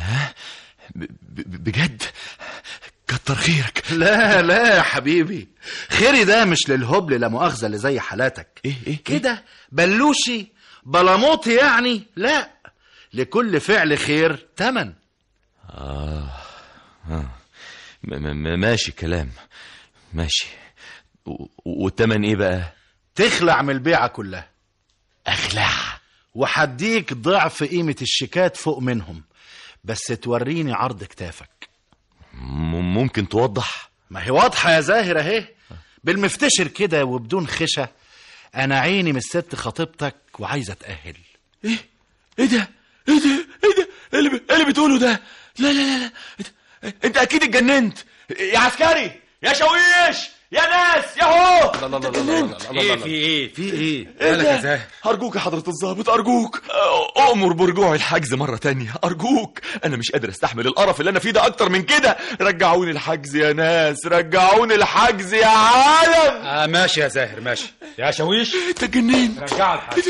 ب- ب- بجد كتر خيرك لا لا يا حبيبي خيري ده مش للهبل لا مؤاخذة اللي زي حالاتك ايه ايه كده بلوشي بلاموطي يعني لا لكل فعل خير تمن اه اه م- م- م- ماشي كلام ماشي و- والتمن ايه بقى تخلع من البيعة كلها اخلع وحديك ضعف قيمة الشيكات فوق منهم بس توريني عرض كتافك م- ممكن توضح ما هي واضحة يا زاهر اهي بالمفتشر كده وبدون خشة انا عيني من الست خطيبتك وعايزة اتأهل ايه ايه ده ايه ده ايه ده إيه اللي, إيه اللي بتقوله ده لا لا لا لا إنت- انت اكيد اتجننت يا عسكري يا شاويش يا ناس يا هو لا لا لا لا لا ايه في ايه في ايه إيه مالك ده؟ يا زاهر أرجوك يا حضرة الضابط أرجوك أ- أؤمر برجوع الحجز مرة تانية أرجوك أنا مش قادر أستحمل القرف اللي أنا فيه ده أكتر من كده رجعوني الحجز يا ناس رجعوني الحجز يا عالم آه ماشي يا زاهر ماشي يا شاويش أنت جنين رجع الحاج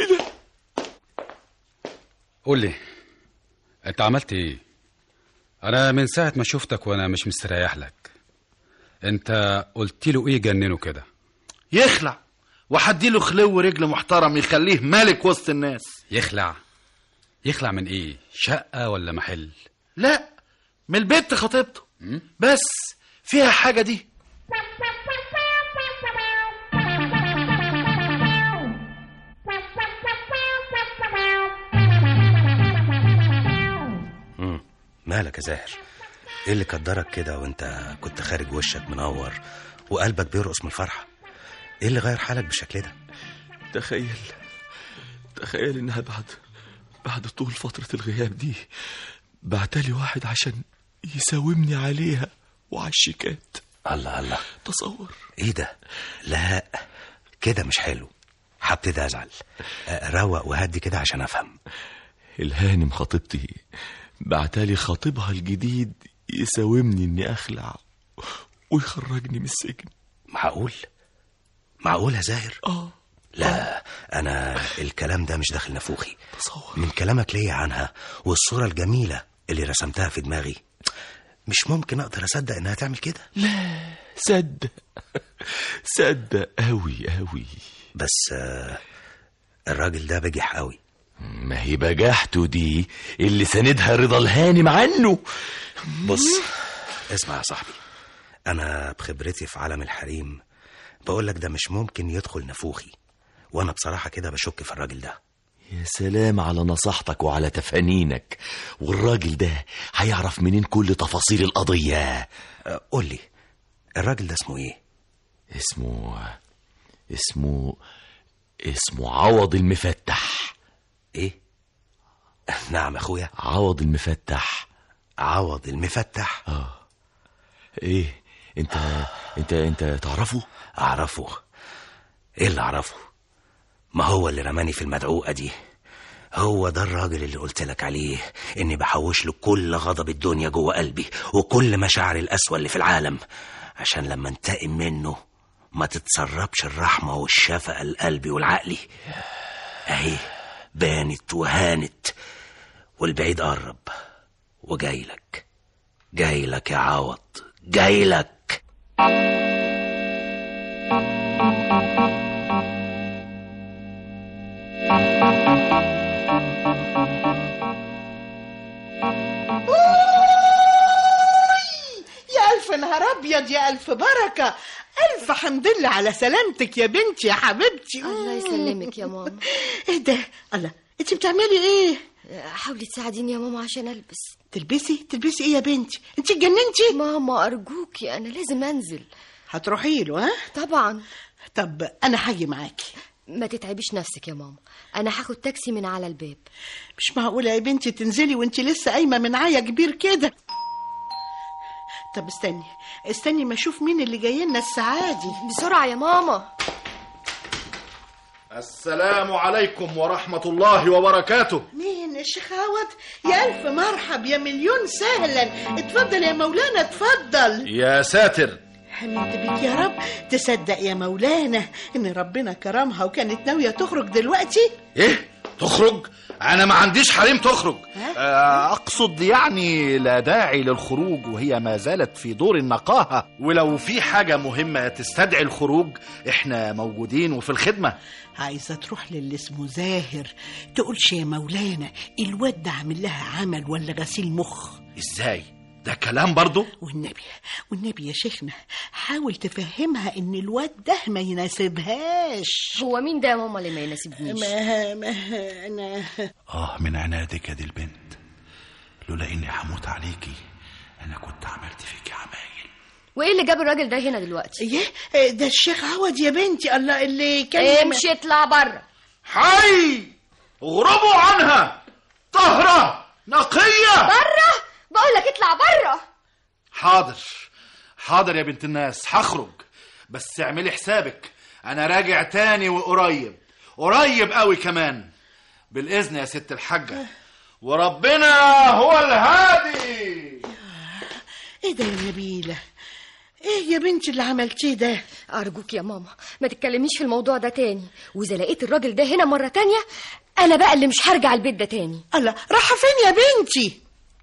قول لي انت عملت ايه انا من ساعه ما شفتك وانا مش مستريح لك انت قلت له ايه جننه كده يخلع وحديله خلو رجل محترم يخليه ملك وسط الناس يخلع يخلع من ايه شقه ولا محل لا من البيت خطيبته بس فيها حاجة دي مم. مالك يا زاهر ايه اللي قدرك كده وانت كنت خارج وشك منور وقلبك بيرقص من الفرحه ايه اللي غير حالك بالشكل ده تخيل تخيل إنها بعد بعد طول فترة الغياب دي بعتلي واحد عشان يساومني عليها وعلى الشيكات الله الله تصور ايه ده لا كده مش حلو هبتدي ازعل آه، روق وهدي كده عشان افهم الهانم خطيبتي بعتلي خطيبها الجديد يساومني اني اخلع ويخرجني من السجن معقول معقول يا زاهر اه لا انا الكلام ده مش داخل نافوخي من كلامك ليا عنها والصوره الجميله اللي رسمتها في دماغي مش ممكن اقدر اصدق انها تعمل كده لا صدق صدق قوي قوي بس آه، الراجل ده بجح قوي ما هي بجاحته دي اللي ساندها رضا الهانم عنه بص اسمع يا صاحبي انا بخبرتي في عالم الحريم بقول لك ده مش ممكن يدخل نافوخي وانا بصراحه كده بشك في الراجل ده يا سلام على نصيحتك وعلى تفانينك والراجل ده هيعرف منين كل تفاصيل القضية آه، قول لي الراجل ده اسمه ايه اسمه اسمه اسمه عوض المفتح ايه نعم يا اخويا عوض المفتح عوض المفتح اه ايه انت انت انت تعرفه اعرفه ايه اللي اعرفه ما هو اللي رماني في المدعوقه دي هو ده الراجل اللي قلت لك عليه اني بحوش له كل غضب الدنيا جوه قلبي وكل مشاعر القسوه اللي في العالم عشان لما انتقم منه ما تتسربش الرحمه والشفقه لقلبي والعقلي اهي بانت وهانت والبعيد قرب وجاي لك جاي لك يا عوض جاي لك يا ألف نهار أبيض يا ألف بركة ألف حمد لله على سلامتك يا بنتي يا حبيبتي الله يسلمك يا ماما إيه ده الله أنت بتعملي إيه حاولي تساعديني يا ماما عشان البس تلبسي تلبسي إيه يا بنتي أنت اتجننتي ماما ارجوكي انا لازم انزل هتروحي له ها طبعا طب أنا هاجي معاكي ما تتعبيش نفسك يا ماما انا هاخد تاكسي من على الباب مش معقولة يا بنتي تنزلي وانت لسه قايمة من عيا كبير كده طب استني استني ما اشوف مين اللي جاي لنا الساعة دي بسرعة يا ماما السلام عليكم ورحمة الله وبركاته مين الشيخ عوض يا ألف مرحب يا مليون سهلا اتفضل يا مولانا اتفضل يا ساتر حمدت بك يا رب تصدق يا مولانا ان ربنا كرمها وكانت ناوية تخرج دلوقتي ايه تخرج انا ما عنديش حريم تخرج آه، اقصد يعني لا داعي للخروج وهي ما زالت في دور النقاهة ولو في حاجة مهمة تستدعي الخروج احنا موجودين وفي الخدمة عايزة تروح للي اسمه زاهر تقولش يا مولانا الواد ده عامل لها عمل ولا غسيل مخ ازاي ده كلام برضه والنبي والنبي يا شيخنا حاول تفهمها ان الواد ده ما يناسبهاش هو مين ده يا ماما اللي ما يناسبنيش ما ما انا اه من عنادك يا دي البنت لولا اني هموت عليكي انا كنت عملت فيكي عمايل وايه اللي جاب الراجل ده هنا دلوقتي ايه ده الشيخ عوض يا بنتي الله اللي كان امشي اطلع بره حي اغربوا عنها طهرة نقية بره بقول لك اطلع بره حاضر حاضر يا بنت الناس هخرج بس اعملي حسابك انا راجع تاني وقريب قريب قوي كمان بالاذن يا ست الحاجه وربنا هو الهادي ايه ده يا نبيله ايه يا بنتي اللي عملتيه ده ارجوك يا ماما ما تتكلميش في الموضوع ده تاني واذا لقيت الراجل ده هنا مره تانية انا بقى اللي مش هرجع البيت ده تاني الله رايحه فين يا بنتي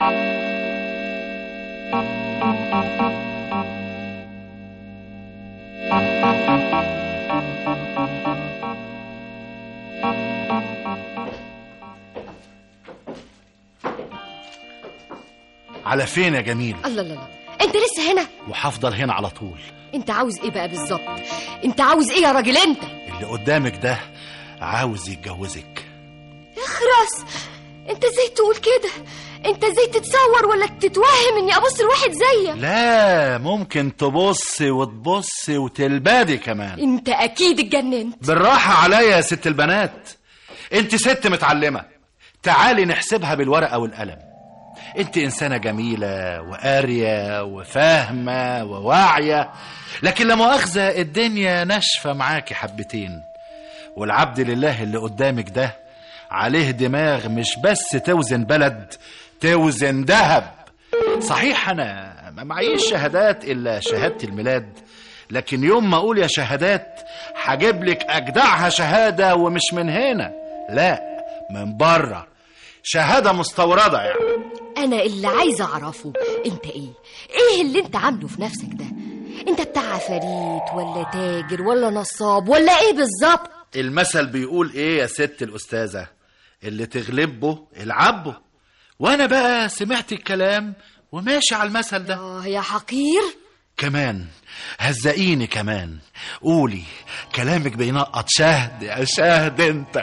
على فين يا جميل الله لا لا انت لسه هنا وهفضل هنا على طول انت عاوز ايه بقى بالظبط انت عاوز ايه يا راجل انت اللي قدامك ده عاوز يتجوزك اخرس انت ازاي تقول كده انت ازاي تتصور ولا تتوهم اني ابص لواحد زيك لا ممكن تبص وتبص وتلبادي كمان انت اكيد اتجننت بالراحة عليا يا ست البنات انت ست متعلمة تعالي نحسبها بالورقة والقلم انت انسانة جميلة وقارية وفاهمة وواعية لكن لا مؤاخذة الدنيا ناشفة معاكي حبتين والعبد لله اللي قدامك ده عليه دماغ مش بس توزن بلد توزن ذهب صحيح انا ما معيش شهادات الا شهادة الميلاد لكن يوم ما اقول يا شهادات هجيب لك اجدعها شهادة ومش من هنا لا من بره شهادة مستوردة يعني انا اللي عايزه اعرفه انت ايه ايه اللي انت عامله في نفسك ده انت بتاع عفاريت ولا تاجر ولا نصاب ولا ايه بالظبط المثل بيقول ايه يا ست الأستاذة اللي تغلبه العبه وانا بقى سمعت الكلام وماشي على المثل ده اه يا حقير كمان هزقيني كمان قولي كلامك بينقط شهد يا شهد انت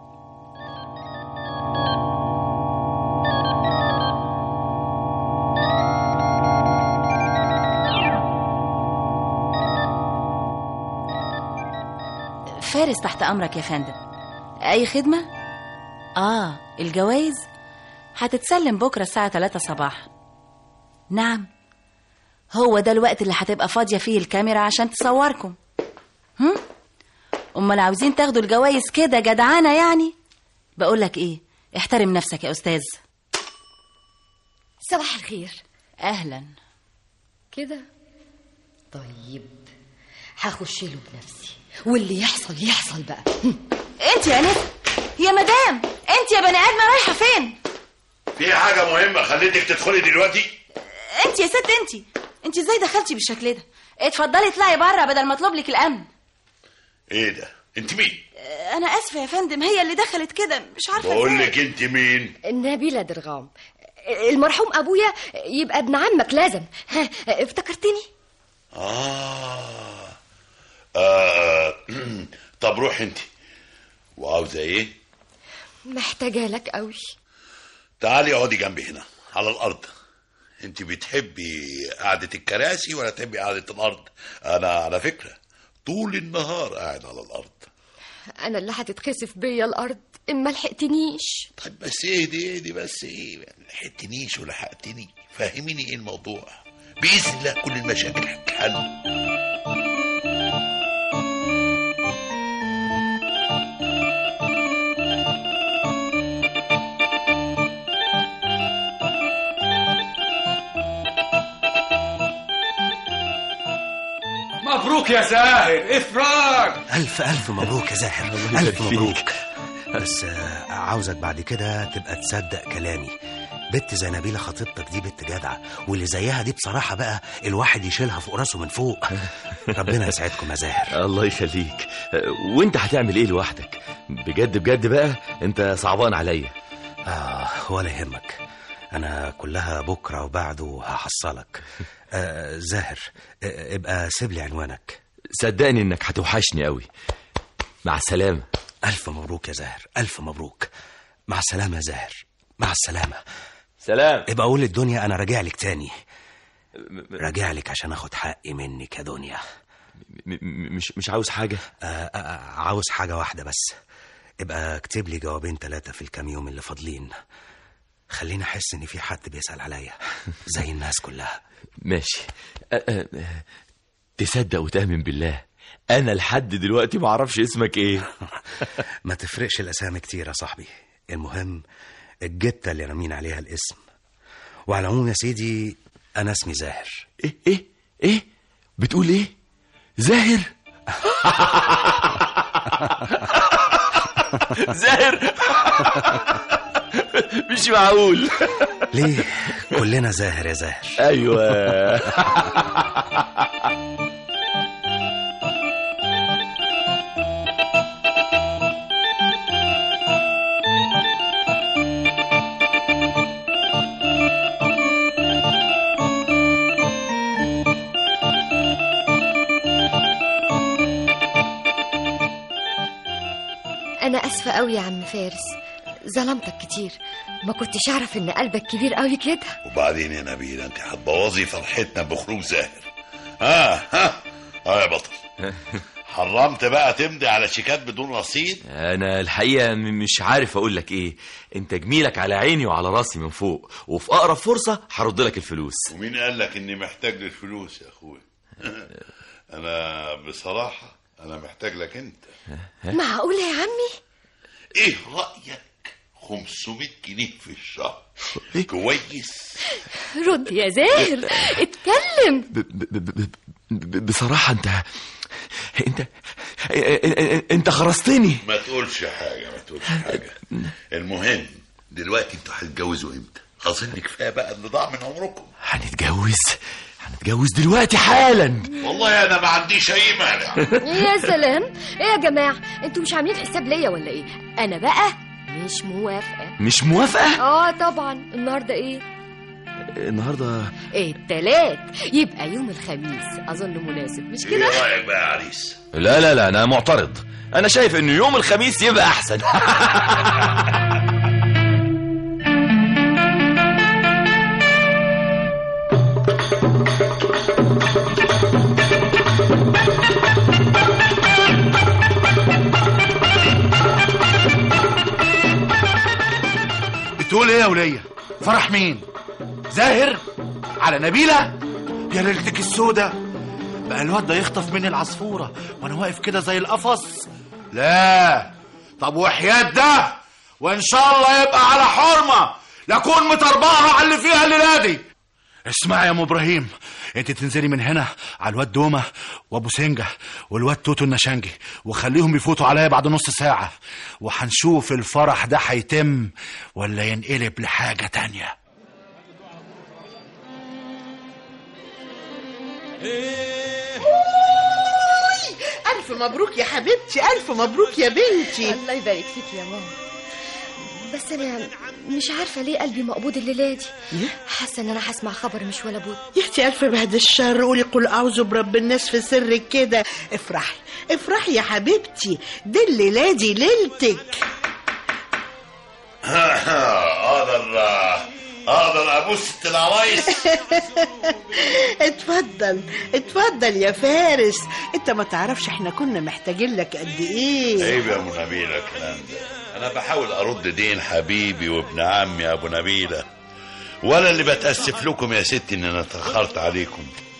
فارس تحت امرك يا فندم اي خدمه اه الجوائز هتتسلم بكره الساعه 3 صباحا نعم هو ده الوقت اللي هتبقى فاضيه فيه الكاميرا عشان تصوركم هم امال عاوزين تاخدوا الجوائز كده جدعانه يعني بقول لك ايه احترم نفسك يا استاذ صباح الخير اهلا كده طيب هخش له بنفسي واللي يحصل يحصل بقى انت يا نسا يا مدام انت يا بني ادمه رايحه فين في حاجة مهمة خليتك تدخلي دلوقتي انت يا ست انت انت ازاي دخلتي بالشكل ده اتفضلي اطلعي بره بدل ما اطلب لك الامن ايه ده انت مين انا اسفه يا فندم هي اللي دخلت كده مش عارفه بقول ازاي. لك انت مين نبيلة درغام المرحوم ابويا يبقى ابن عمك لازم ها افتكرتني آه. آه. طب روح انت وعاوزة ايه محتاجه لك قوي تعالي اقعدي جنبي هنا على الارض انت بتحبي قعدة الكراسي ولا تحبي قعدة الارض انا على فكرة طول النهار قاعد على الارض انا اللي هتتخسف بيا الارض اما لحقتنيش طيب بس اهدي اهدي بس ايه ما لحقتنيش ولحقتني فهميني ايه الموضوع باذن الله كل المشاكل هتتحل مبروك يا زاهر افراج ألف ألف مبروك يا زاهر ألف مبروك بس آه، عاوزك بعد كده تبقى تصدق كلامي بنت زي نبيلة خطيبتك دي بنت جدعة واللي زيها دي بصراحة بقى الواحد يشيلها فوق راسه من فوق ربنا يسعدكم يا زاهر الله يخليك وانت هتعمل ايه لوحدك بجد بجد بقى انت صعبان عليا آه ولا يهمك انا كلها بكره وبعده هحصلك آه زاهر آه ابقى سيب لي عنوانك صدقني انك هتوحشني قوي مع السلامه الف مبروك يا زاهر الف مبروك مع السلامه يا زاهر مع السلامه سلام ابقى قول للدنيا انا راجع لك تاني راجع لك عشان اخد حقي منك يا دنيا مش مش عاوز حاجه آه آه عاوز حاجه واحده بس ابقى اكتب لي جوابين ثلاثه في الكام يوم اللي فاضلين خليني احس ان في حد بيسال عليا زي الناس كلها ماشي أه أه تصدق وتأمن بالله انا لحد دلوقتي ما اعرفش اسمك ايه ما تفرقش الاسامي كتير يا صاحبي المهم الجته اللي رامين عليها الاسم وعلى العموم يا سيدي انا اسمي زاهر ايه ايه ايه بتقول ايه زاهر زاهر مش معقول ليه كلنا زاهر يا زاهر ايوه انا اسفه قوي يا عم فارس ظلمتك كتير ما كنتش اعرف ان قلبك كبير قوي كده وبعدين يا نبيلة انت هتبوظي فرحتنا بخروج زاهر ها ها اه يا بطل حرمت بقى تمضي على شيكات بدون رصيد انا الحقيقه م- مش عارف اقول لك ايه انت جميلك على عيني وعلى راسي من فوق وفي اقرب فرصه هرد لك الفلوس ومين قال لك اني محتاج للفلوس يا اخويا انا بصراحة انا محتاج لك انت معقوله يا عمي ايه رأيك 500 جنيه في الشهر كويس رد يا زاهر اتكلم ب ب ب ب بصراحه انت انت انت خرستني ما تقولش حاجة ما تقولش حاجة المهم دلوقتي انتوا هتتجوزوا امتى اظن كفايه بقى اللي ضاع من عمركم هنتجوز هنتجوز دلوقتي حالا والله انا ما عنديش اي مانع يا سلام ايه يا جماعه انتوا مش عاملين حساب ليا ولا ايه انا بقى مش موافقه مش موافقه اه طبعا النهارده ايه النهارده التلات يبقى يوم الخميس اظن مناسب مش ايه كده رايك بقى يا عريس لا لا لا انا معترض انا شايف انه يوم الخميس يبقى احسن بتقول ايه يا ولية فرح مين زاهر على نبيلة يا ليلتك السودة بقى الواد ده يخطف مني العصفورة وانا واقف كده زي القفص لا طب وحياة ده وان شاء الله يبقى على حرمة لكون مطرباها على اللي فيها الليلة دي اسمع يا ام ابراهيم انت تنزلي من هنا على الواد دومة وابو سنجة والواد توتو النشنجي وخليهم يفوتوا عليا بعد نص ساعة وهنشوف الفرح ده هيتم ولا ينقلب لحاجة تانية ألف مبروك يا حبيبتي ألف مبروك يا بنتي الله يبارك فيك يا ماما بس انا مش عارفه ليه قلبي مقبوض الليله دي حاسه ان انا هسمع خبر مش ولا بد يا اختي ألف بعد الشر قولي قل أعوذ برب الناس في سرك كده افرحي افرحي يا حبيبتي دي الليلة دي ليلتك اقدر اقدر ابوس العرايس اتفضل اتفضل يا فارس انت ما تعرفش احنا كنا محتاجين لك قد ايه عيب يا ابو نبيله الكلام ده انا بحاول ارد دين حبيبي وابن عمي يا ابو نبيله ولا اللي بتاسف لكم يا ستي ان انا اتاخرت عليكم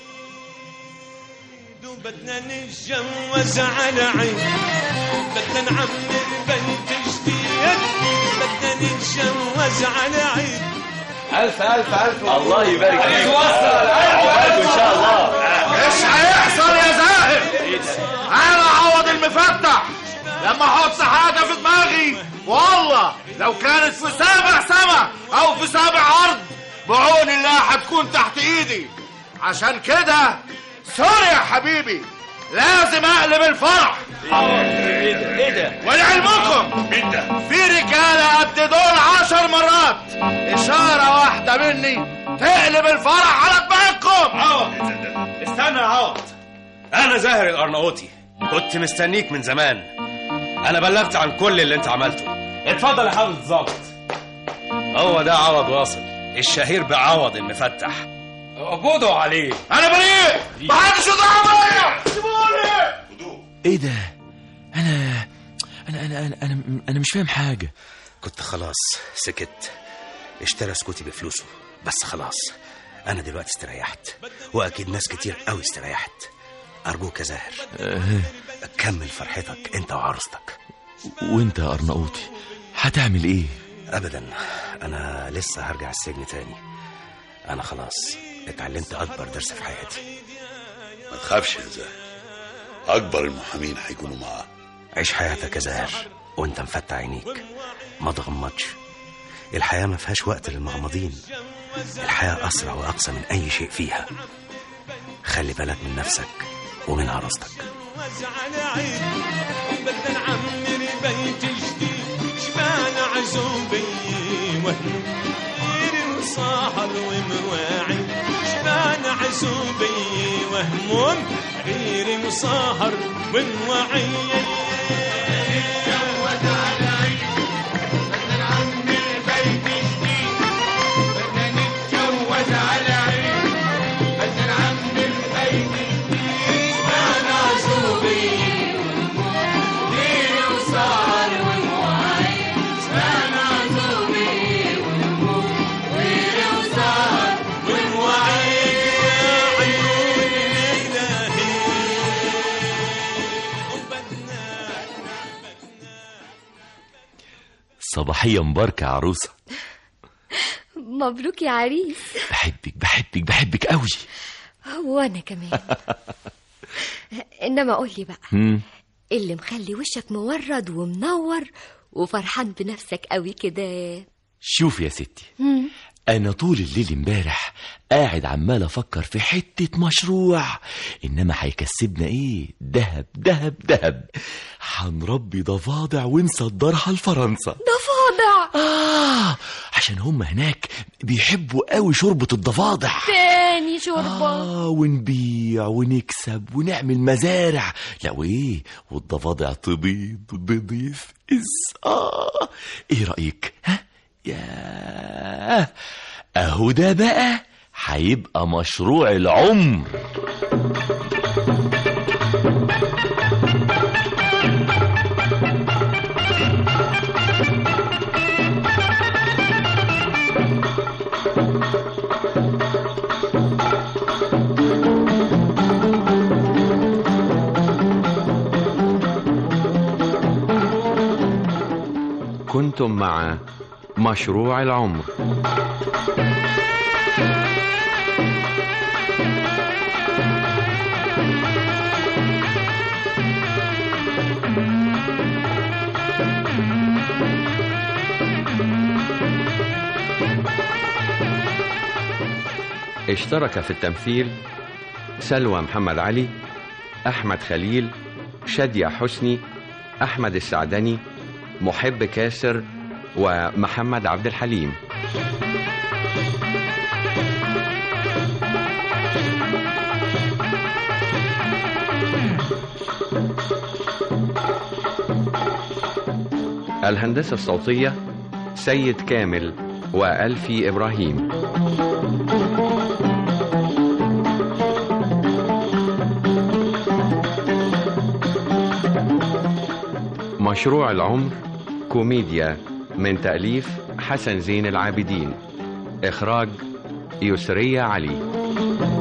بدنا نتجوز على عين بدنا نعمر بنت جديد بدنا نتجوز على عين ألف ألف ألف الله يبارك فيك. وصل عقبالكم إن شاء الله. مش هيحصل يا زاهر انا عوض المفتح لما احط حاجه في دماغي والله لو كانت في سابع سما او في سابع ارض بعون الله هتكون تحت ايدي عشان كده سوري يا حبيبي لازم اقلب الفرح ايه ده ايه ده ولعلمكم في رجاله قد دول عشر مرات اشاره واحده مني تقلب الفرح على دماغكم عوض استنى يا عوض انا زاهر الارناؤوطي كنت مستنيك من زمان انا بلغت عن كل اللي انت عملته اتفضل يا حضرة الظابط هو ده عوض واصل الشهير بعوض المفتح قبضوا عليه انا بريء محدش يضرب بيا سيبوني ايه ده انا انا انا انا انا, أنا مش فاهم حاجه كنت خلاص سكت اشترى سكوتي بفلوسه بس خلاص انا دلوقتي استريحت واكيد ناس كتير قوي استريحت ارجوك يا زاهر كمل فرحتك انت وعروستك وانت يا ارناؤوطي هتعمل ايه ابدا انا لسه هرجع السجن تاني انا خلاص اتعلمت اكبر درس في حياتي ما تخافش يا زاهر اكبر المحامين هيكونوا معاه عيش حياتك يا زاهر وانت مفتح عينيك ما تغمضش الحياة ما فيهاش وقت للمغمضين الحياة أسرع وأقصى من أي شيء فيها خلي بالك من نفسك ومن عروستك وزعل عيد بدنا نعمر بيت جديد شبان عزوبي وهمير وصاحب ومواعي شبان عزوبي وهموم غير مصاهر ومواعي جوز على عيد بدنا نعمر بيت جديد بدنا نتجوز على عيد بدنا نعمر بيت جديد شبان عزوبي غير وصار ومواعي شبان عزوبي غير وصار ومواعي عيون الإلهي صباحيه مباركه يا عروسه مبروك يا عريس بحبك بحبك بحبك قوي وانا كمان انما قول لي بقى مم. إيه اللي مخلي وشك مورد ومنور وفرحان بنفسك قوي كده شوف يا ستي مم. انا طول الليل امبارح قاعد عمال افكر في حته مشروع انما هيكسبنا ايه دهب دهب دهب هنربي ضفادع ونصدرها لفرنسا ضفادع آه عشان هم هناك بيحبوا قوي شوربة الضفادع تاني شوربة آه ونبيع ونكسب ونعمل مزارع لا وإيه والضفادع تبيض بيض يفقس آه إيه رأيك ها ياه أهو ده بقى هيبقى مشروع العمر كنتم مع مشروع العمر اشترك في التمثيل سلوى محمد علي أحمد خليل شادية حسني أحمد السعدني محب كاسر ومحمد عبد الحليم الهندسة الصوتية سيد كامل وألفي إبراهيم مشروع العمر كوميديا من تأليف حسن زين العابدين إخراج يسرية علي